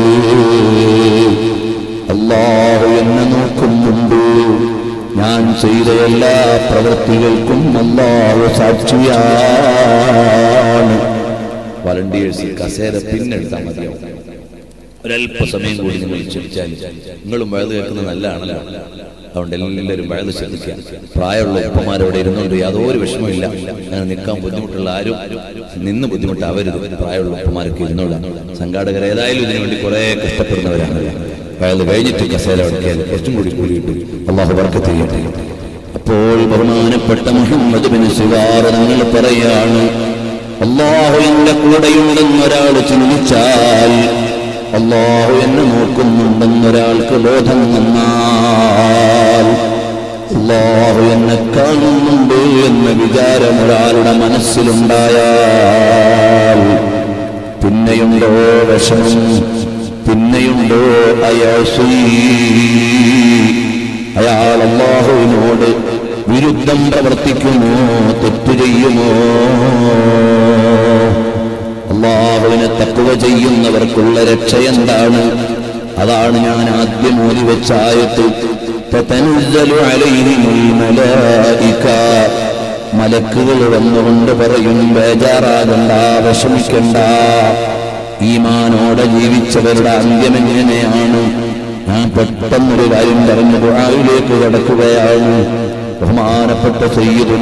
Speaker 1: അള്ളാഹു എന്നെ നോക്കുന്നുണ്ട് ഞാൻ ചെയ്ത എല്ലാ പ്രവൃത്തികൾക്കും അള്ളാഹു സാക്ഷിയാണ്
Speaker 2: വളണ്ടിയേഴ്സ് കസേര പിന്നെടുത്താൽ മതിയാവും ഒരല്പ സമയം കൂടി നിങ്ങൾ ക്ഷമിച്ചാൽ നിങ്ങളും വഴുത് കേൾക്കുന്നത് നല്ലതാണല്ലോ അതുകൊണ്ട് എല്ലാവരും വഴുത് ശ്രദ്ധിക്കുക പ്രായമുള്ള ഉപ്പമാരവിടെ ഇരുന്നുകൊണ്ട് യാതൊരു വിഷമമില്ല അങ്ങനെ നിൽക്കാൻ ബുദ്ധിമുട്ടുള്ള ആരും നിന്ന് ബുദ്ധിമുട്ടാവരുത് പ്രായമുള്ള ഉപ്പമാരൊക്കെ ഇരുന്നോളാം സംഘാടകർ ഏതായാലും ഇതിനു വേണ്ടി കുറെ കഷ്ടപ്പെടുന്നവരാണല്ലോ വയത് കഴിഞ്ഞിട്ട് കസേര അടക്കിയാൽ കുറച്ചും കൂടി കൂടിയിട്ട് അള്ളാഹു വർക്കത്ത് ചെയ്യട്ടെ
Speaker 1: അപ്പോൾ ബഹുമാനപ്പെട്ട മുഹമ്മദ് ബിൻ സിവാർ നിങ്ങൾ പറയാണ് അള്ളാഹു എന്റെ കൂടെയുണ്ടെന്ന് ഒരാൾ ചിന്തിച്ചാൽ അള്ളാഹു എന്നെ നോക്കുന്നുണ്ടെന്നൊരാൾക്ക് ബോധം വന്നാൽ അള്ളാഹു എന്നെ കാണുന്നുണ്ട് എന്ന വിചാരം ഒരാളുടെ മനസ്സിലുണ്ടായാൽ പിന്നെയുണ്ടോ വിഷമം പിന്നെയുണ്ടോ അയാസീ അയാൾ അള്ളാഹുവിനോട് വിരുദ്ധം പ്രവർത്തിക്കുമോ തെറ്റു ചെയ്യുമോ അള്ളാഹുവിനെ തക്കുവ ചെയ്യുന്നവർക്കുള്ള രക്ഷ എന്താണ് അതാണ് ഞാൻ ആദ്യം ഓതി വെച്ച ആയത്ത് തതനസ്സലു അലൈഹിമുൽ മലായിക. മലക്കുകൾ വന്നുകൊണ്ട് പറയും ബേജാറാകണ്ട വിഷമിക്കണ്ട ഈമാനോടെ ജീവിച്ചവരുടെ അന്ത്യം എങ്ങനെയാണ് ഞാൻ പെട്ടെന്നൊരു കാര്യം പറഞ്ഞു ദുആയിലേക്ക് കടക്കുകയാണ് ബഹുമാനപ്പെട്ട സയ്യിദുന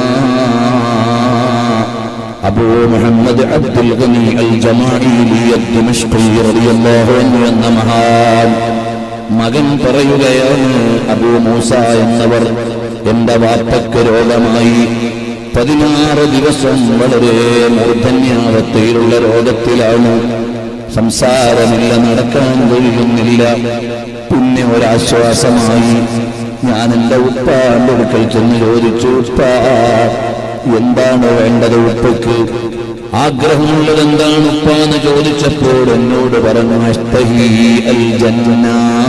Speaker 1: അബൂ മുഹമ്മദ് അബ്ദുൽ ഗനി അൽ ജമാഇലി അദ്ദിമഷ്ഖി റളിയല്ലാഹു അൻഹു എന്ന മഹാൻ മകൻ പറയുകയാണ് അബൂ മൂസ എന്നവർ എന്റെ വാപ്പയ്ക്ക് രോഗമായി പതിനാറ് ദിവസം വളരെ മൂർധന്യാവസ്ഥയിലുള്ള രോഗത്തിലാണ് സംസാരമില്ല നടക്കാൻ കഴിയുന്നില്ല പിന്നെ ഒരാശ്വാസമായി ഞാൻ എന്റെ ഉപ്പാന്റെ അടുക്കൽ ചെന്ന് ചോദിച്ചു ഉപ്പാ എന്താണ് വേണ്ടത് ഉപ്പയ്ക്ക് ആഗ്രഹമുള്ളത് എന്താണ് ഉപ്പ എന്ന് ചോദിച്ചപ്പോൾ എന്നോട് പറഞ്ഞു അഷ്തഹി അൽ ജന്ന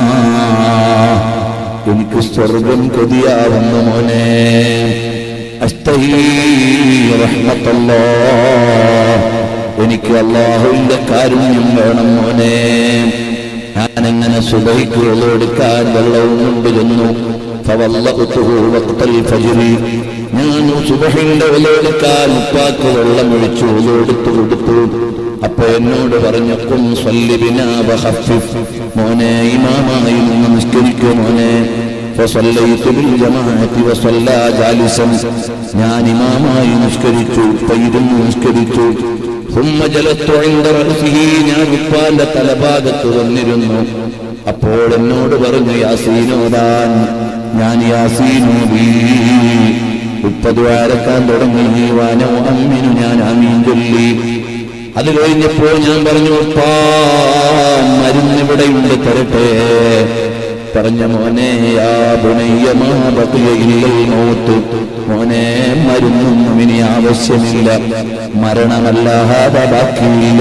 Speaker 1: എനിക്ക് സ്വർഗം കൊതിയാവുന്നു മോനെ അഷ്തഹി റഹ്മത്തല്ലാ എനിക്ക് അള്ളാഹുവിന്റെ കാരുണ്യം വേണം മോനെ ഞാനെങ്ങനെ സുബഹിക്ക് എടുക്കാൻ വെള്ളവും കൊണ്ട് ചെന്നു فوضأته وقت الفجر ഞാൻ സുബഹിന്റെ വിലയെടുക്കാൻ ഉപ്പാക്ക് വെള്ളം ഒഴിച്ചു എടുത്തു കൊടുത്തു അപ്പൊ എന്നോട് പറഞ്ഞു കും സ്വല്ലിബിന വഹഫിഫ് മോനെ ഇമാമായി നിന്ന് നിസ്കരിക്കൂ മോനെ فصليت بالجماعة وصلى جالسا ഞാൻ ഇമാമായി നിസ്കരിച്ചു പൈരുന്നു നിസ്കരിച്ചു ثم جلست عند رأسه ഞാൻ ഉപ്പാന്റെ തലഭാഗത്ത് വന്നിരുന്നു അപ്പോൾ എന്നോട് പറഞ്ഞു യാസീനോദാൻ ഞാൻ യാസീനോദീ മുപ്പത് ആരക്കാൻ തുടങ്ങി വാനോ അമ്മിനു ഞാൻ അമീൻ ചൊല്ലി അത് കഴിഞ്ഞപ്പോൾ ഞാൻ പറഞ്ഞു ഉപ്പാ മരുന്നിവിടെയുണ്ട് തരട്ടെ പറഞ്ഞ മോനെ യാ ബുനയ്യമാ ബഖിയഇല്ലൽ മൗത്ത് മോനെ മരുന്നൊന്നും ഇനി ആവശ്യമില്ല മരണമല്ലാതെ ബാക്കിയില്ല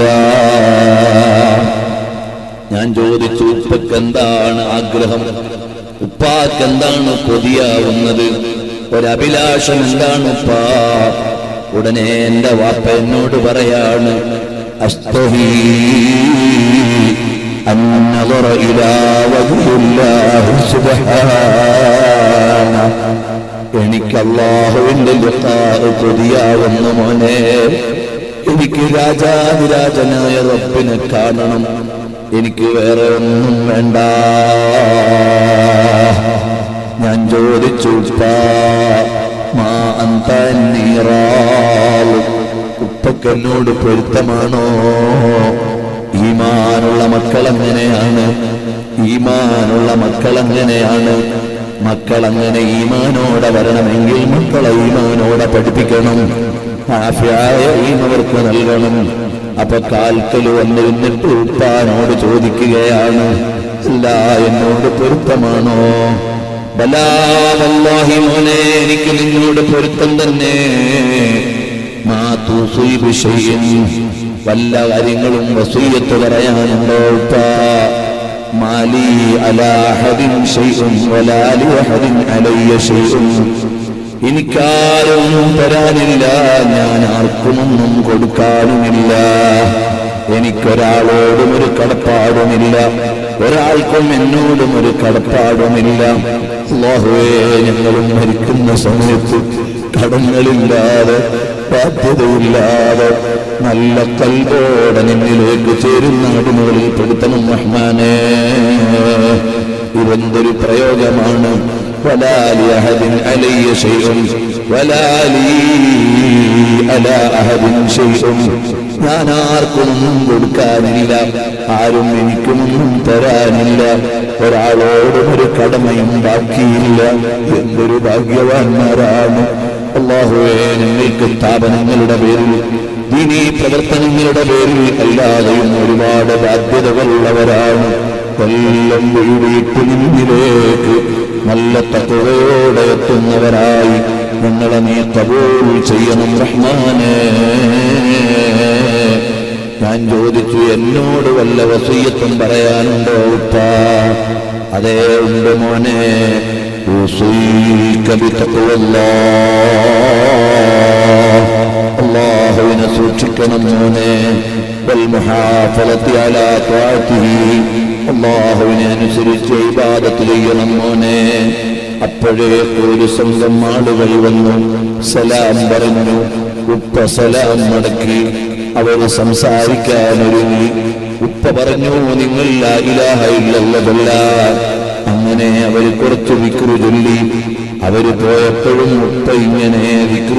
Speaker 1: ഞാൻ ചോദിച്ചു ഉപ്പക്ക് എന്താണ് ആഗ്രഹം ഉപ്പാക്ക് എന്താണ് കൊതിയാവുന്നത് ഒരഭിലാഷം എന്താണ് ഉപ്പാ ഉടനെ എന്റെ വാപ്പ എന്നോട് പറയാണ് അസ്തഹീ أن نظر إلى وجه الله سبحانه എനിക്ക് അള്ളാഹുവിന്റെ ലിഖാഅ് കൊതിയാവുന്നു മോനെ എനിക്ക് രാജാതിരാജനായ റബ്ബിനെ കാണണം എനിക്ക് വേറെ ഒന്നും വേണ്ട ഞാൻ ചോദിച്ചു ഉപ്പാ, മാ അന്ത നീറാൽ ഉപ്പക്ക് എന്നോട് പൊരുത്തമാണോ ഈമാനുള്ള മക്കൾ എങ്ങനെയാണ് ഈമാനുള്ള മക്കൾ എങ്ങനെയാണ് മക്കൾ അങ്ങനെ ഈമാനോടെ വരണമെങ്കിൽ മക്കളെ ഈമാനോടെ പഠിപ്പിക്കണം ആഫ്യായ ഈമവർക്ക് നൽകണം അപ്പൊ കാൽക്കൽ വന്നിരുന്നിട്ട് ഉപ്പാനോട് ചോദിക്കുകയാണ് അല്ല എന്നോട് പൊരുത്തമാണോ ബലാ വല്ലാഹി മോനെ എനിക്ക് നിന്നോട് പൊരുത്തം തന്നെ മാ തുസീബു ശൈഇൻ വല്ല കാര്യങ്ങളും വസീയത്ത് പറയാനുണ്ടോ ഉപ്പാ മാലി അലാ അഹദിൻ ശൈഉൻ വലാ ലി അഹദിൻ അലയ്യ ശൈഉൻ എനിക്കാരൊന്നും തരാനില്ല ഞാൻ ആർക്കുമൊന്നും കൊടുക്കാനുമില്ല എനിക്കൊരാളോടും ഒരു കടപ്പാടുമില്ല ഒരാൾക്കും എന്നോടും ഒരു കടപ്പാടുമില്ല അല്ലാഹുവേ ഞങ്ങളും മരിക്കുന്ന സമയത്ത് കടങ്ങളില്ലാതെ ബാധ്യതയില്ലാതെ നല്ല നല്ല കൽബോടെ നിന്നിലേക്ക് ചേരുന്ന അടിമകളിൽ പെടുത്തണം റഹ്മാനേ ഇതെന്തൊരു പ്രയോഗമാണ് വലാലി അഹദിൻ അലയ്യ ശൈഉം വലാലി അലാ അഹദിൻ ശൈഉം ഞാൻ ആർക്കൊന്നും കൊടുക്കാനില്ല ആരും എനിക്കൊന്നും തരാനില്ല ഒരാളോടും ഒരു കടമയും ബാക്കിയില്ല എന്തൊരു ഭാഗ്യവാന്മാരാണ് അള്ളാഹുവേ ഞങ്ങൾക്ക് സ്ഥാപനങ്ങളുടെ പേരിൽ ദീനീ പ്രവർത്തനങ്ങളുടെ പേരിൽ അല്ലാതെയും ഒരുപാട് ബാധ്യതകളുള്ളവരാണ് എല്ലാം വീട്ട് നിന്നിലേക്ക് നല്ല തക്കവയോടെ എത്തുന്നവരായി ഞങ്ങളെ നീ കബൂൽ ചെയ്യണം റഹ്മാനേ ഞാൻ ചോദിച്ചു എന്നോട് വല്ല വസീയത്തും പറയാനുണ്ടോ ഉപ്പ അതേ ഉണ്ട് മോനെ ഉസീക ബിത്തഖ്വല്ലാഹ്. അള്ളാഹുവിനെ സൂക്ഷിക്കണം മോനെ വൽമുഹാഫലത്തി അലാ ത്വാഅത്തിഹി. അള്ളാഹുവിനെ അനുസരിച്ച് ഇബാദത്ത് ചെയ്യണം മോനെ അപ്പോഴേക്ക് ഒരു സംഘം ആളുകൾ വന്നു സലാം പറഞ്ഞു ഉപ്പ സലാം മടക്കി അവർ സംസാരിക്കാൻ ഒരുങ്ങി ഉപ്പ പറഞ്ഞു നിങ്ങൾ ലാ ഇലാഹ ഇല്ലല്ലതല്ല അങ്ങനെ അവർ കുറച്ച് വിക്രു ചൊല്ലി അവര് പോയപ്പോഴും ഉപ്പ ഇങ്ങനെ വിക്രു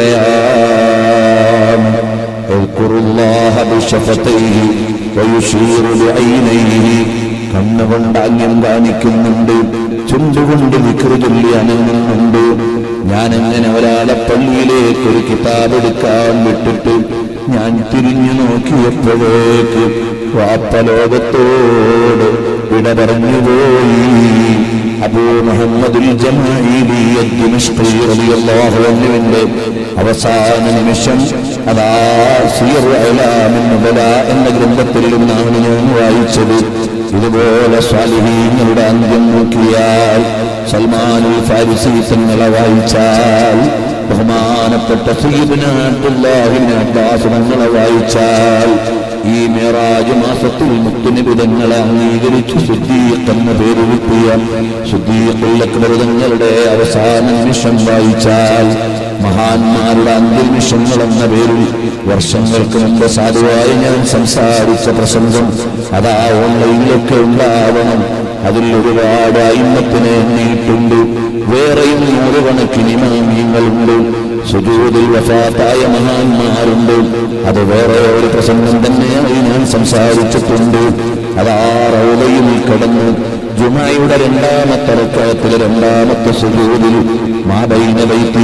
Speaker 1: ചൊല്ലുകയാണ് اذكر الله بشفتيه ويشير بعينيه കണ്ണുകൊണ്ട് ആംഗ്യം കാണിക്കുന്നുണ്ട് ചുണ്ടുകൊണ്ട് വിക്രു ചൊല്ലി അനങ്ങുന്നുണ്ട് ഞാൻ അങ്ങനെ ഒരാളെ പള്ളിയിലേക്ക് ഒരു കിതാബ് എടുക്കാൻ വിട്ടിട്ട് ഞാൻ തിരിഞ്ഞു നോക്കിയപ്പോഴേക്ക് വാപ്പ ലോകത്തോട് വിട പറഞ്ഞുപോയി അബൂ മുഹമ്മദുൽ ജമാഇലി അദ്ദിമഷ്ഖി റളിയല്ലാഹു അൻഹുവിന്റെ അവസാന നിമിഷം അതാ സിയർ അലാമിൻ നുബല എന്ന ഗ്രന്ഥത്തിൽ നിന്നാണ് ഞാൻ വായിച്ചത് ഇതുപോലെ സ്വാലിഹീങ്ങളുടെ അന്ത്യം നോക്കിയാൽ സൽമാനുൽ ഫാരിസി തങ്ങളെ വായിച്ചാൽ ബഹുമാനപ്പെട്ട സയ്യിദ്നാട്ടുല്ലാഹിബ്നു അബ്ബാസ് തങ്ങളെ വായിച്ചാൽ ഈ മേറാജ് മാസത്തിൽ മുത്തുനിബിതങ്ങളെ അംഗീകരിച്ച് ശുദ്ധീഖ് എന്ന പേര് കിട്ടിയ ശുദ്ധീഖുല്ലക്ബറുതങ്ങളുടെ അവസാന നിമിഷം വായിച്ചാൽ മഹാന്മാരുടെ അന്ത്യനിമിഷങ്ങൾ എന്ന പേരിൽ വർഷങ്ങൾക്ക് മുമ്പ് സാധുവായി ഞാൻ സംസാരിച്ച പ്രസംഗം അതാ ഓൺലൈനിലൊക്കെ ഉണ്ടാവണം അതിൽ ഒരുപാട് അയിമത്തിനെ എണ്ണിയിട്ടുണ്ട് വേറെയും നൂറുകണക്കിന് ഇമാമിയങ്ങളുണ്ട് സുജൂതിൽ വഫാത്തായ മഹാന്മാരുണ്ട് അത് വേറെ ഒരു പ്രസംഗം തന്നെയായി ഞാൻ സംസാരിച്ചിട്ടുണ്ട് അതാ റൗലയിൽ കിടന്നു ജുമായുടെ രണ്ടാമത്തെ റക്കായത്തിലെ രണ്ടാമത്തെ സുജൂതിൽ മാബൈന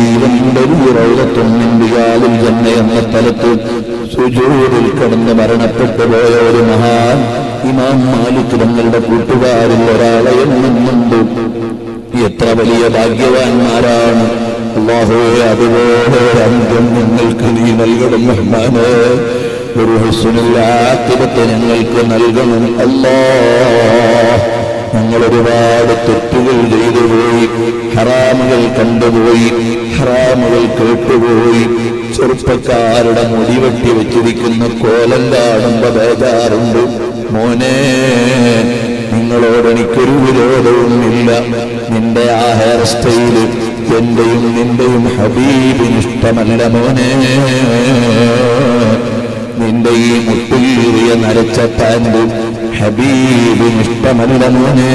Speaker 1: വൈത്തീവന്തൊരു ജന്ന എന്ന സ്ഥലത്ത് സുജൂതിൽ കിടന്ന് മരണപ്പെട്ടു പോയ ഒരു മഹാൻ ഇമാം മാലിക് തങ്ങളുടെ കൂട്ടുകാരിൽ ഒരാളെ എണ്ണുന്നുണ്ട് എത്ര വലിയ ഭാഗ്യവാന്മാരാണ് അള്ളാഹുവെ അതുപോലെ ഒരു അന്ത്യം ഞങ്ങൾക്ക് നീ നൽകണം റഹ്മാനെ ഒരു ഹുസ്നുല്ലാത്തിരത്ത് ഞങ്ങൾക്ക് നൽകണം അല്ലാ ഞങ്ങൾ ഒരുപാട് തെറ്റുകൾ ചെയ്തു പോയി ഹറാമുകൾ കണ്ടുപോയി ഹറാമുകൾ കേട്ടുപോയി ചെറുപ്പക്കാരുടെ മുടി വെട്ടി വെച്ചിരിക്കുന്ന കോലം കാണുമ്പോ ബേജാറുണ്ട് മോനെ നിങ്ങളോട് എനിക്കൊരു വിരോധവുമില്ല നിന്റെ ആ ഹെയർ സ്റ്റൈല് എന്റെയും നിന്റെയും ഹബീബിന് ഇഷ്ടമല്ല മോനെ നിന്റെ ഈ മുട്ടിലേറിയ നരച്ച പാൻറ് ഹബീബിന് ഇഷ്ടമല്ല മോനെ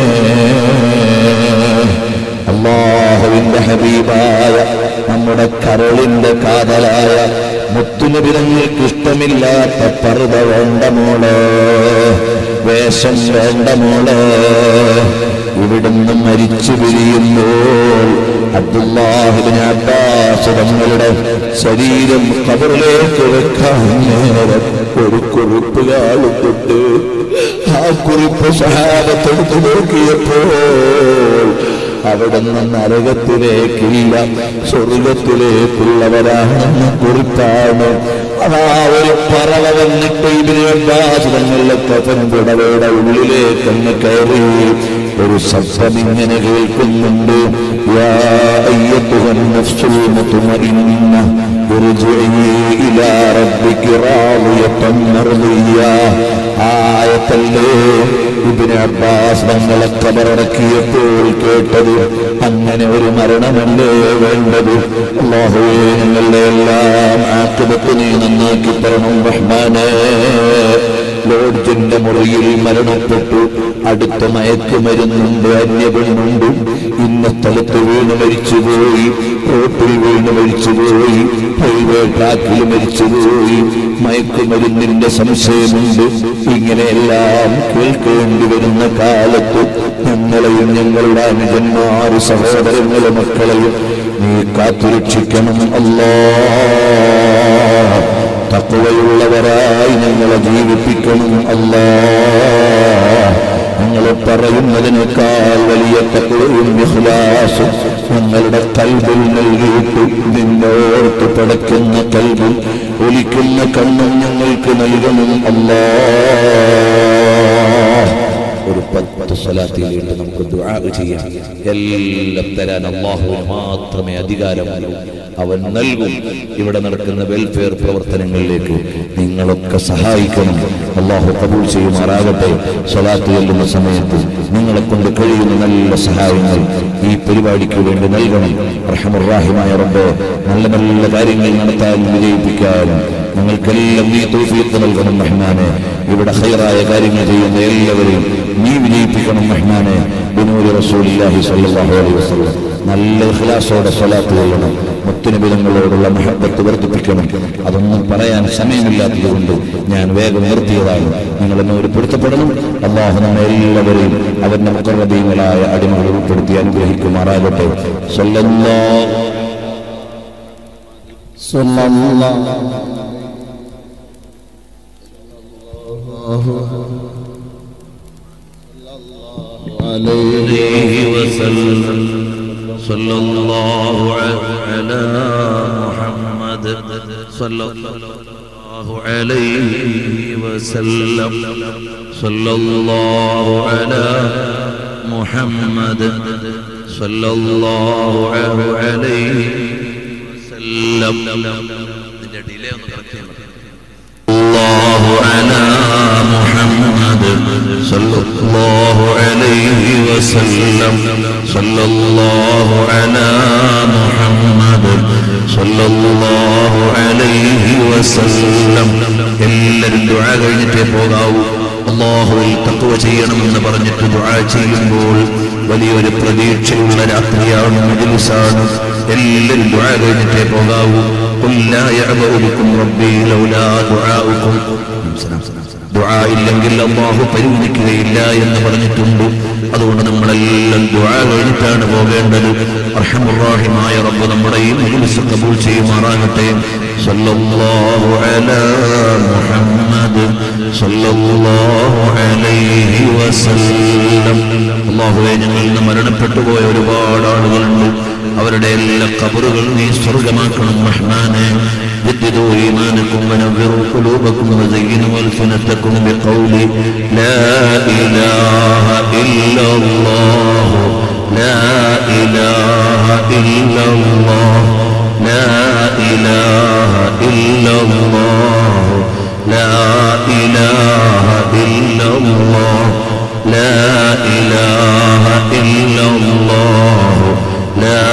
Speaker 1: അള്ളാഹുവിന്റെ ഹബീബായ നമ്മുടെ കരളിന്റെ കാതലായ മുത്തുനിബിരങ്ങൾക്ക് ഇഷ്ടമില്ലാത്ത പർവ വേണ്ട മോളെ വേഷം വേണ്ട മോളെ ഇവിടുന്ന് മരിച്ചു പിരിയുമ്പോൾ അബ്ദുല്ലാഹിബിന് അബ്ബാസ് തങ്ങളുടെ ശരീരം കബറിലേക്ക് വെക്കാൻ നേരം ഒരു കുറിപ്പ് കാളുന്നുണ്ട് ആ കുറിപ്പ് സഹാബത്തെടുത്ത് നോക്കിയപ്പോൾ അവിടുന്ന് നരകത്തിലേക്കില്ല സ്വർഗത്തിലേക്കുള്ളവരാണെന്ന് കുറിപ്പാണ് അതാ ഒരു പറവ വന്നിട്ട് ഇതിന് തങ്ങളുടെ കഫൻ പുടവയുടെ ഉള്ളിലേക്കങ്ങ് കയറി ഒരു ശബ്ദം ഇങ്ങനെ കേൾക്കുന്നുണ്ട് യാ അയ്യത്തുഹൻ നഫ്സുൽ മുത്മഇന്ന ارجعي إلى ربك راضية مرضية ആയത്തല്ലേ
Speaker 3: ഇബിന് അബ്ബാസ് തങ്ങളെ കബറടക്കിയപ്പോൾ കേട്ടത് അങ്ങനെ ഒരു മരണമല്ലേ വേണ്ടത് അള്ളാഹുവേ ഞങ്ങളുടെ എല്ലാം ആക്കുപത്ത് നീ നന്നാക്കി തരണം റഹ്മാനേ ലോഡ്ജിന്റെ മുറിയിൽ മരണപ്പെട്ടു അടുത്ത മയക്കുമരുന്നുണ്ട് അന്യപെണ്ണുണ്ട് ഇന്ന സ്ഥലത്ത് വീണ് മരിച്ചുപോയി റോട്ടിൽ വീണ് മരിച്ചുപോയി റെയിൽവേ ട്രാക്കിൽ മരിച്ചുപോയി മയക്കുമരുന്നിന്റെ സംശയമുണ്ട് ഇങ്ങനെയെല്ലാം കേൾക്കേണ്ടി വരുന്ന കാലത്ത് ഞങ്ങളെയും ഞങ്ങളുടെ അനുജന്മാർ സഹോദരങ്ങളെ മക്കളെയും നീ കാത്തുരക്ഷിക്കണം അല്ലാ തക്കവയുള്ളവരായി ഞങ്ങളെ ജീവിപ്പിക്കണം അല്ലാ ഞങ്ങൾ പറയുന്നതിനേക്കാൾ വലിയ തക്കവയും വിഹ്ലാസും ഞങ്ങളുടെ കൽബിൽ നൽകിയിട്ട് നിന്നോർത്ത് പടയ്ക്കുന്ന കൽബിൽ ഒലിക്കുന്ന കണ്ണും ഞങ്ങൾക്ക് നൽകണം അല്ലാ ഒരു പത്ത് സ്വലാത്തിലേക്ക് നമുക്ക് ദുആ ചെയ്യാം എല്ലാം തരാൻ അള്ളാഹുവിന് മാത്രമേ അധികാരമുള്ളൂ അവൻ നൽകും ഇവിടെ നടക്കുന്ന വെൽഫെയർ പ്രവർത്തനങ്ങളിലേക്ക് നിങ്ങളൊക്കെ സഹായിക്കണം അള്ളാഹു കബൂൾ ചെയ്യുമാറാകട്ടെ സ്വലാത്ത് ചെല്ലുന്ന സമയത്ത് നിങ്ങളെ കൊണ്ട് കഴിയുന്ന നല്ല സഹായങ്ങൾ ഈ പരിപാടിക്ക് വേണ്ടി നൽകണം റഹമുറാഹിമായ റബ്ബ് നല്ല നല്ല കാര്യങ്ങൾ നടത്താനും വിജയിപ്പിക്കാനും ഞങ്ങൾക്കെല്ലാം നീ തൗഫീഖ് നൽകണം റഹ്മാനെ ഇവിടെ ഹൈറായ കാര്യങ്ങൾ ചെയ്യുന്ന എല്ലാവരെയും നീ വിജയിപ്പിക്കണം റഹ്മാനെ ബിനൂരി റസൂലില്ലാഹി സ്വല്ലല്ലാഹു അലൈഹി വസല്ലം നല്ല ഇഖ്ലാസോടെ സ്വലാത്ത് ചെയ്യണം മുത്തുനബിതങ്ങളോടുള്ള മഹബത്ത് വർദ്ധിപ്പിക്കണം അതൊന്നും പറയാൻ സമയമില്ലാത്തതുകൊണ്ട് ഞാൻ വേഗം നിർത്തിയതാണ് നിങ്ങളെന്നെ ഒരു പൊരുത്തപ്പെടണം അള്ളാഹു നമ്മെ എല്ലാവരെയും അവന്റെ മുഖറബീങ്ങളായ അടിമകൾ ഉൾപ്പെടുത്തി അനുഗ്രഹിക്കുമാറാകട്ടെ സ്വല്ലല്ലാഹു
Speaker 4: صلى الله عليه
Speaker 2: عليه وسلم صلى الله على محمد صلى الله عليه وسلم صلى الله على محمد صلى الله عليه وسلم الله على محمد صلى الله عليه وسلم صلى الله على محمد صلى الله عليه وسلم എല്ലാവരും ദുആ കഴിഞ്ഞിട്ടേ പോകാവൂ അള്ളാഹുവിൽ തത്വ ചെയ്യണമെന്ന് പറഞ്ഞിട്ട് ദുആ ചെയ്യുമ്പോൾ വലിയൊരു പ്രതീക്ഷയുള്ള രാത്രിയാണ് മജ്ലിസാണ് എല്ലാവരും ദുആ കഴിഞ്ഞിട്ടേ പോകാവൂ قل لا يعبأ بكم ربي لولا دعاؤكم ദുആ ഇല്ലെങ്കിൽ അള്ളാഹു പരിഗണിക്കുകയില്ല എന്ന് പറഞ്ഞിട്ടുണ്ട് അതുകൊണ്ട് നമ്മളെല്ലാം ദുആ കഴിഞ്ഞിട്ടാണ് പോകേണ്ടത് അർഹമുറാഹിമായ റബ്ബ് നമ്മുടെ ഈ മജ്ലിസ് കബൂൽ ചെയ്യുമാറാകട്ടെ സല്ലല്ലാഹു അലാ മുഹമ്മദ് സല്ലല്ലാഹു അലൈഹി വസല്ലം അള്ളാഹുവെ ഞങ്ങളിൽ നിന്ന് മരണപ്പെട്ടു പോയ ഒരുപാട് ആളുകളുണ്ട് അവരുടെ എല്ലാ കബറുകൾ നീ സ്വർഗമാക്കണം റഹ്മാനെ جددوا إيمانكم ونذروا قلوبكم وزينوا ألسنتكم بقول لا إله إلا الله لا إله إلا الله لا إله إلا الله لا إله إلا الله لا إله إلا الله لا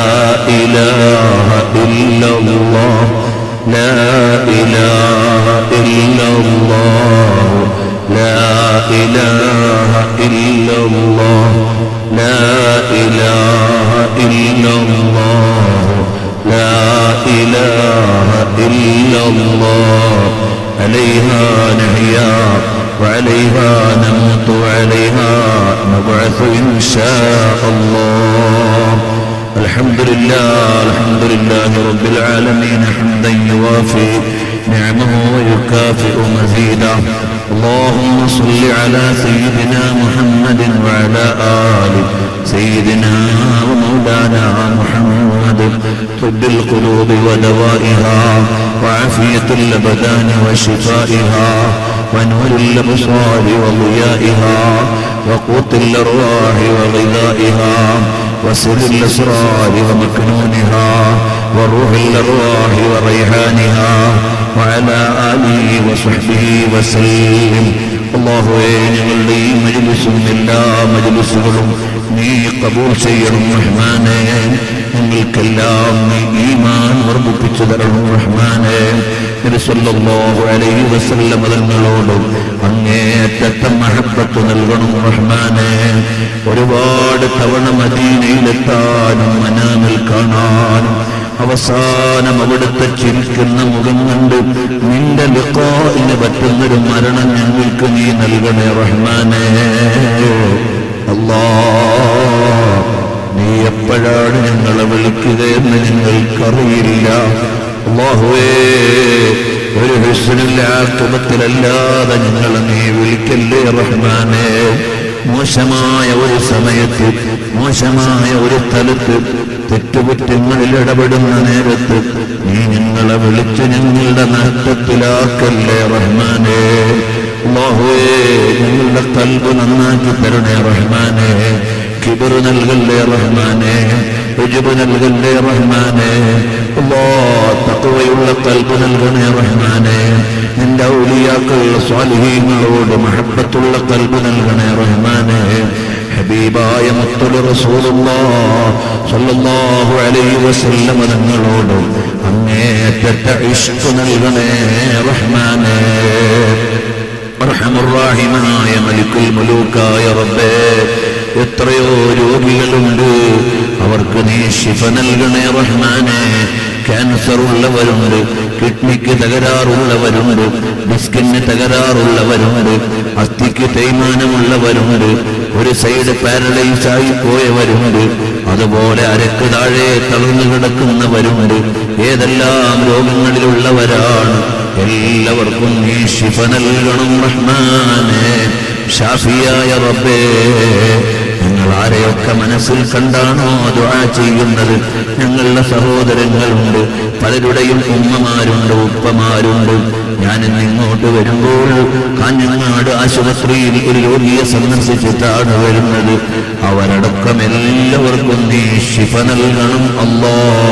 Speaker 2: إله إلا الله لا إله إلا الله لا إله إلا الله لا إله إلا الله لا إله إلا الله عليها نحيا وعليها نموت وعليها نبعث إن شاء الله الحمد لله الحمد لله رب العالمين حمدا يوافي نعمه ويكافئ مزيدا اللهم صل على سيدنا محمد وعلى آل سيدنا ومولانا محمد طب القلوب ودوائها وعافية الأبدان وشفائها ونور الأبصار وضيائها وقوت الأرواح وغذائها وسر الأسرار ومكنونها وروح الأرواح وريحانها وعلى آله وصحبه وسلم
Speaker 3: അള്ളാഹുവേ ഞങ്ങളുടെ ഈ മജിലിസും എല്ലാ മജിലിസുകളും നീ കബൂൾ ചെയ്യണം റഹ്മാനെ ഞങ്ങൾക്കെല്ലാം നീ ഈമാൻ വർദ്ധിപ്പിച്ചു തരണം റഹ്മാനെ നബി സല്ലല്ലാഹു അലൈഹി വസല്ലം തങ്ങളോടും അങ്ങേയറ്റത്തെ മഹബത്ത് നൽകണം റഹ്മാനെ ഒരുപാട് തവണ മദീനയിലെത്താനും മനാമിൽ കാണാനും അവസാനം അവിടുത്തെ ചിരിക്കുന്ന മുഖം കണ്ട് നിന്റെ ലിഖാഇന് പറ്റുന്നൊരു മരണം ഞങ്ങൾക്ക് നീ നൽകണേ റഹ്മാനെ അല്ലാ നീ എപ്പോഴാണ് ഞങ്ങളെ വിളിക്കുകയെന്ന് ഞങ്ങൾക്കറിയില്ല അള്ളാഹുവേ ഒരു ഹുസ്നില്ലാത്തുബത്തിലല്ലാതെ ഞങ്ങളെ നീ വിളിക്കല്ലേ റഹ്മാനെ മോശമായ ഒരു സമയത്ത് മോശമായ ഒരു സ്ഥലത്ത് തെറ്റുകുറ്റങ്ങളിൽ ഇടപെടുന്ന നേരത്ത് നീ ഞങ്ങളെ വിളിച്ച് ഞങ്ങളുടെ നാട്ടത്തിലാക്കല്ലേ റഹ്മാനെ അല്ലാഹുവേ ഞങ്ങളുടെ കൽബ് നന്നാക്കി തരണേ റഹ്മാനെ കിബർ നൽകല്ലേ റഹ്മാനെ ഉജുബ് നൽകല്ലേ റഹ്മാനെ അല്ലാ തഖ്വയുള്ള കൽബ് നൽകണേ റഹ്മാനെ നിന്റെ ഔലിയാക്കൾ സ്വാലിഹീങ്ങളോട് മഹബത്തുള്ള കൽബ് നൽകണേ റഹ്മാനെ ഹബീബായ മുത്തുൽ റസൂലുള്ളാഹ് സ്വല്ലല്ലാഹു അലൈഹി വസല്ലം തങ്ങളോട് അങ്ങേറ്റത്തെ ഇഷ്ക് നൽകണേ റഹ്മാനെ അർഹമുറാഹിമായ മലിക്കുൽ മുലൂക്കായ റബ്ബേ എത്രയോ രോഗികളുണ്ട് അവർക്ക് നീ ശിഫ നൽകണേ റഹ്മാനെ ക്യാൻസർ ഉള്ളവരുണ്ട് കിഡ്നിക്ക് തകരാറുള്ളവരുണ്ട് ഡിസ്കിന് തകരാറുള്ളവരുണ്ട് അസ്ഥിക്ക് തേയ്മാനമുള്ളവരുണ്ട് ഒരു സൈഡ് പാരലൈസ് ആയി പോയവരുണ്ട് അതുപോലെ അരക്ക് താഴെ തളർന്നു കിടക്കുന്നവരുണ്ട് ഏതെല്ലാം രോഗങ്ങളിലുള്ളവരാണ് എല്ലാവർക്കും നീ ശിഫ നൽകണം റഹ്മാനെ ഷാഫിയായ റബ്ബേ ഞങ്ങൾ ആരെയൊക്കെ മനസ്സിൽ കണ്ടാണോ ദുആ ചെയ്യുന്നത് ഞങ്ങളുടെ സഹോദരങ്ങളുണ്ട് പലരുടെയും ഉമ്മമാരുണ്ട് ഉപ്പമാരുണ്ട് ഞാൻ ഇന്ന് ഇങ്ങോട്ട് വരുമ്പോൾ കാഞ്ഞങ്ങാട് ആശുപത്രിയിൽ ഒരു രോഗിയെ സന്ദർശിച്ചിട്ടാണ് വരുന്നത് അവരടക്കം എല്ലാവർക്കും നീ ശിഫ നൽകണം അല്ലോ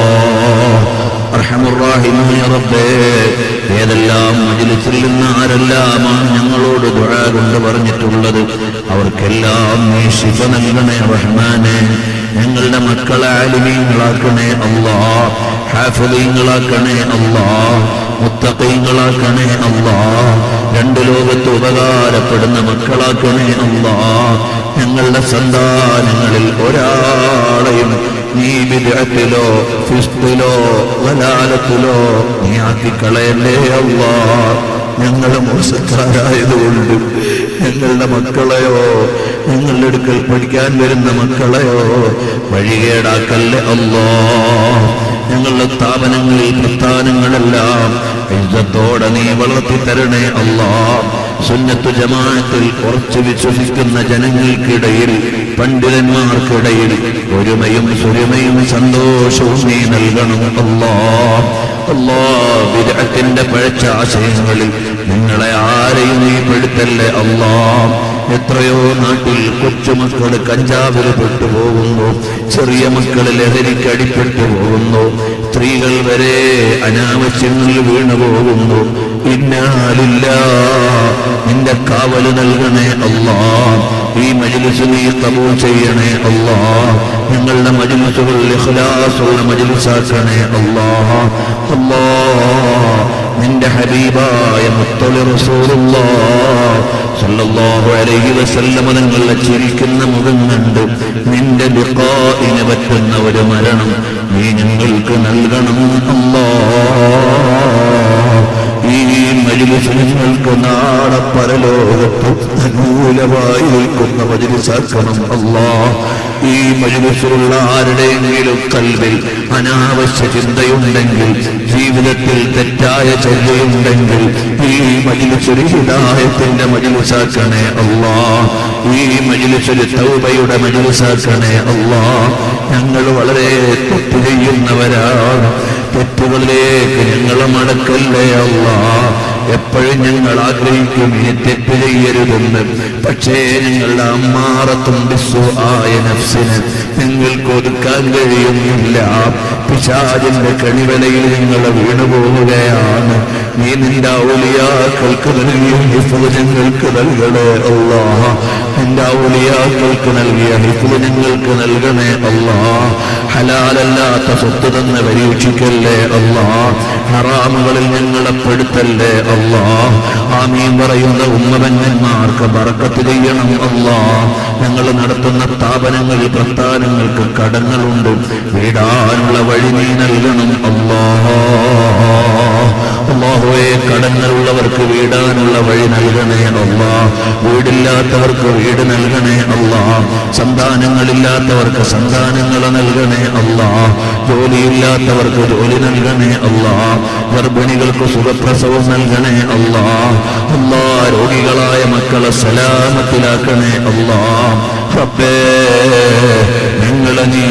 Speaker 3: അർഹമുറാഹിമായ റബ്ബേ ഏതെല്ലാം മജിലിസിൽ നിന്ന് ആരെല്ലാമാണ് ഞങ്ങളോട് ദുആ കൊണ്ട് പറഞ്ഞിട്ടുള്ളത് അവർക്കെല്ലാം നീ ശിഫ നൽകണേ റഹ്മാനെ ഞങ്ങളുടെ മക്കളെ ആലിമീങ്ങളാക്കണേ അല്ലാ ഹാഫലീങ്ങളാക്കണേ അല്ലാ മുത്തക്കീങ്ങളാക്കണേ അല്ലാ രണ്ട് ലോകത്ത് ഉപകാരപ്പെടുന്ന മക്കളാക്കണേ അല്ലാ ഞങ്ങളുടെ സന്താനങ്ങളിൽ ഒരാളെയും നീ വിദഗ്ധത്തിലോ ഫിസ്തിലോ വലാലത്തിലോ നീ ആക്കിക്കളയല്ലേ അല്ലാ ഞങ്ങൾ മോശക്കാരായതുകൊണ്ട് ഞങ്ങളുടെ മക്കളെയോ ഞങ്ങളുടെ അടുക്കൽ പഠിക്കാൻ വരുന്ന മക്കളെയോ വഴികേടാക്കല്ലേ അല്ലോ ഞങ്ങളുടെ സ്ഥാപനങ്ങളിൽ പ്രസ്ഥാനങ്ങളെല്ലാം ഇജ്ജത്തോടെ നീ വളർത്തി തരണേ അല്ലാ സുന്നത്തു ജമാഅത്തിൽ കുറച്ച് വിശ്വസിക്കുന്ന ജനങ്ങൾക്കിടയിൽ പണ്ഡിതന്മാർക്കിടയിൽ ഒരുമയും സുരമയും സന്തോഷവും നീ നൽകണം അല്ലാ അല്ലാ വിദഗ്ധത്തിന്റെ പഴച്ച ആശയങ്ങളിൽ നിങ്ങളെ ആരെയും നീ പെടുത്തല്ലേ അല്ലാ എത്രയോ നാട്ടിൽ കൊച്ചുമക്കൾ കഞ്ചാവിൽ പെട്ടുപോകുന്നു ചെറിയ മക്കൾ ലഹരിക്ക് അടിപ്പെട്ടു പോകുന്നു സ്ത്രീകൾ വരെ അനാവശ്യങ്ങളിൽ വീണു പോകുന്നു ഇന്നാലില്ല നിന്റെ കാവല് നൽകണേ അല്ലാ ഈ മജിലിസ് നീ കബൂൾ ചെയ്യണേ അല്ലാ ഞങ്ങളുടെ മജിലിസുകൾ ഇഖ്ലാസുള്ള മജിലിസാക്കണേ അല്ലാ അല്ലാ നിന്റെ ഹബീബായ മുത്തളി റസൂലുള്ളാഹ് സല്ലല്ലാഹു അലൈഹി വസല്ലമ തങ്ങളുടെ ചിരിക്കുന്ന മുഖം കണ്ട് നിന്റെ ലിഖാഇന് പറ്റുന്ന ഒരു മരണം നീ ഞങ്ങൾക്ക് നൽകണം അല്ലാ ഈ മജിലിസ് നിങ്ങൾക്ക് നാളെ പരലോകത്ത് അനുകൂലമായി നിൽക്കുന്ന മജിലിസാക്കണം അല്ലാ ഈ മജിലിസിലുള്ള ആരുടെയെങ്കിലും കൽവിൽ അനാവശ്യ ചിന്തയുണ്ടെങ്കിൽ ജീവിതത്തിൽ തെറ്റായ ചര്യയുണ്ടെങ്കിൽ ഈ മജിലിസൊരു ഹിദായത്തിന്റെ മജിലിസാക്കണേ അല്ലാ ഈ മജിലിസൊരു തൗബയുടെ മജിലിസാക്കണേ അല്ലാ ഞങ്ങൾ വളരെ തെറ്റ് ചെയ്യുന്നവരാണ് തെറ്റുകളിലേക്ക് ഞങ്ങളെ മടക്കല്ലേ അല്ല എപ്പോഴും ഞങ്ങൾ ആഗ്രഹിക്കും ഇനി തെറ്റ് ചെയ്യരുതെന്ന് പക്ഷേ ഞങ്ങളുടെ അമ്മാറത്തും ആയ നഫ്സിന് ഞങ്ങൾക്ക് ഒതുക്കാൻ കഴിയുന്നില്ല പിശാചിന്റെ കണിവലയിൽ ഞങ്ങൾ വീണുപോവുകയാണ് നീ നിന്റെ ഔലിയാക്കൾക്ക് നൽകിയ ഹിഫ്ള് ഞങ്ങൾക്ക് നൽകണേ അല്ലാ നിന്റെ ഔലിയാക്കൾക്ക് നൽകിയ ഹിഫ്ള് ഞങ്ങൾക്ക് നൽകണേ അല്ലാ ഹലാലല്ലാത്ത സ്വത്ത് തന്നെ പരീക്ഷിക്കല്ലേ അല്ലാ ഹറാമുകളിൽ ഞങ്ങളെ പെടുത്തല്ലേ അല്ലാ ആമീൻ പറയുന്ന ഉമ്മവന്യന്മാർക്ക് ബറക്കത്ത് ചെയ്യണം അല്ലാ ഞങ്ങൾ നടത്തുന്ന സ്ഥാപനങ്ങളിൽ പ്രസ്ഥാനങ്ങൾക്ക് കടങ്ങളുണ്ട് വീടാനുള്ള വഴി നീ നൽകണം അല്ലാ അള്ളാഹുവെ കടങ്ങളുള്ളവർക്ക് വീടാനുള്ള വഴി നൽകണേ അല്ലാ വീടില്ലാത്തവർക്ക് വീട് നൽകണേ അല്ലാ സന്താനങ്ങളില്ലാത്തവർക്ക് സന്താനങ്ങൾ നൽകണേ അല്ലാ ജോലിയില്ലാത്തവർക്ക് ജോലി നൽകണേ അല്ലാ ഗർഭിണികൾക്ക് സുഖപ്രസവം നൽകണേ അല്ലാ അല്ലാ രോഗികളായ മക്കളെ സലാമത്തിലാക്കണേ അല്ലാ റബ്ബേ നിങ്ങളെ നീ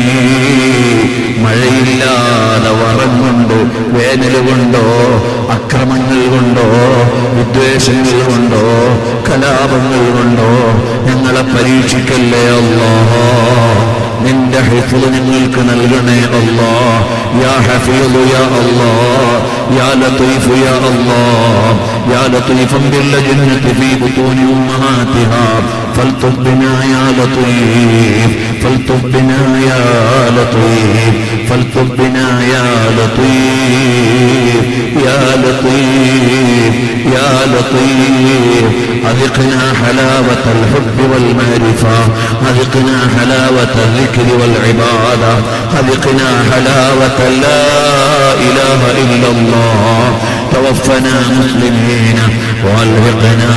Speaker 3: മഴയില്ലാതെ വറം കൊണ്ടോ വേനൽ കൊണ്ടോ അക്രമങ്ങൾ കൊണ്ടോ വിദ്വേഷങ്ങൾ കൊണ്ടോ കലാപങ്ങൾ കൊണ്ടോ ഞങ്ങളെ പരീക്ഷിക്കല്ലേ അല്ലോ നിന്റെ ഹിഫ്ള് ഞങ്ങൾക്ക് നൽകണേ അല്ലാ യാ ഹഫീളു യാ അല്ലാ യാ ലത്തീഫു യാ അല്ലാ യാ ലത്തീഫൻ ബില്ലജന്നതി ഫീ ബുതൂനി ഉമ്മഹാതിഹാ فالطف بنا يا لطيف فالطف بنا يا لطيف فالطف بنا يا لطيف يا لطيف يا لطيف أذقنا حلاوة الحب والمعرفة أذقنا حلاوة الذكر والعبادة أذقنا حلاوة لا إله إلا الله توفنا مسلمين والحقنا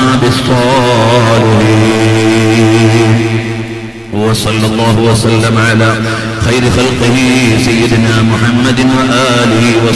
Speaker 3: بالصالحين وصلى الله وسلم على خير خلقه سيدنا محمد وآله وصحبه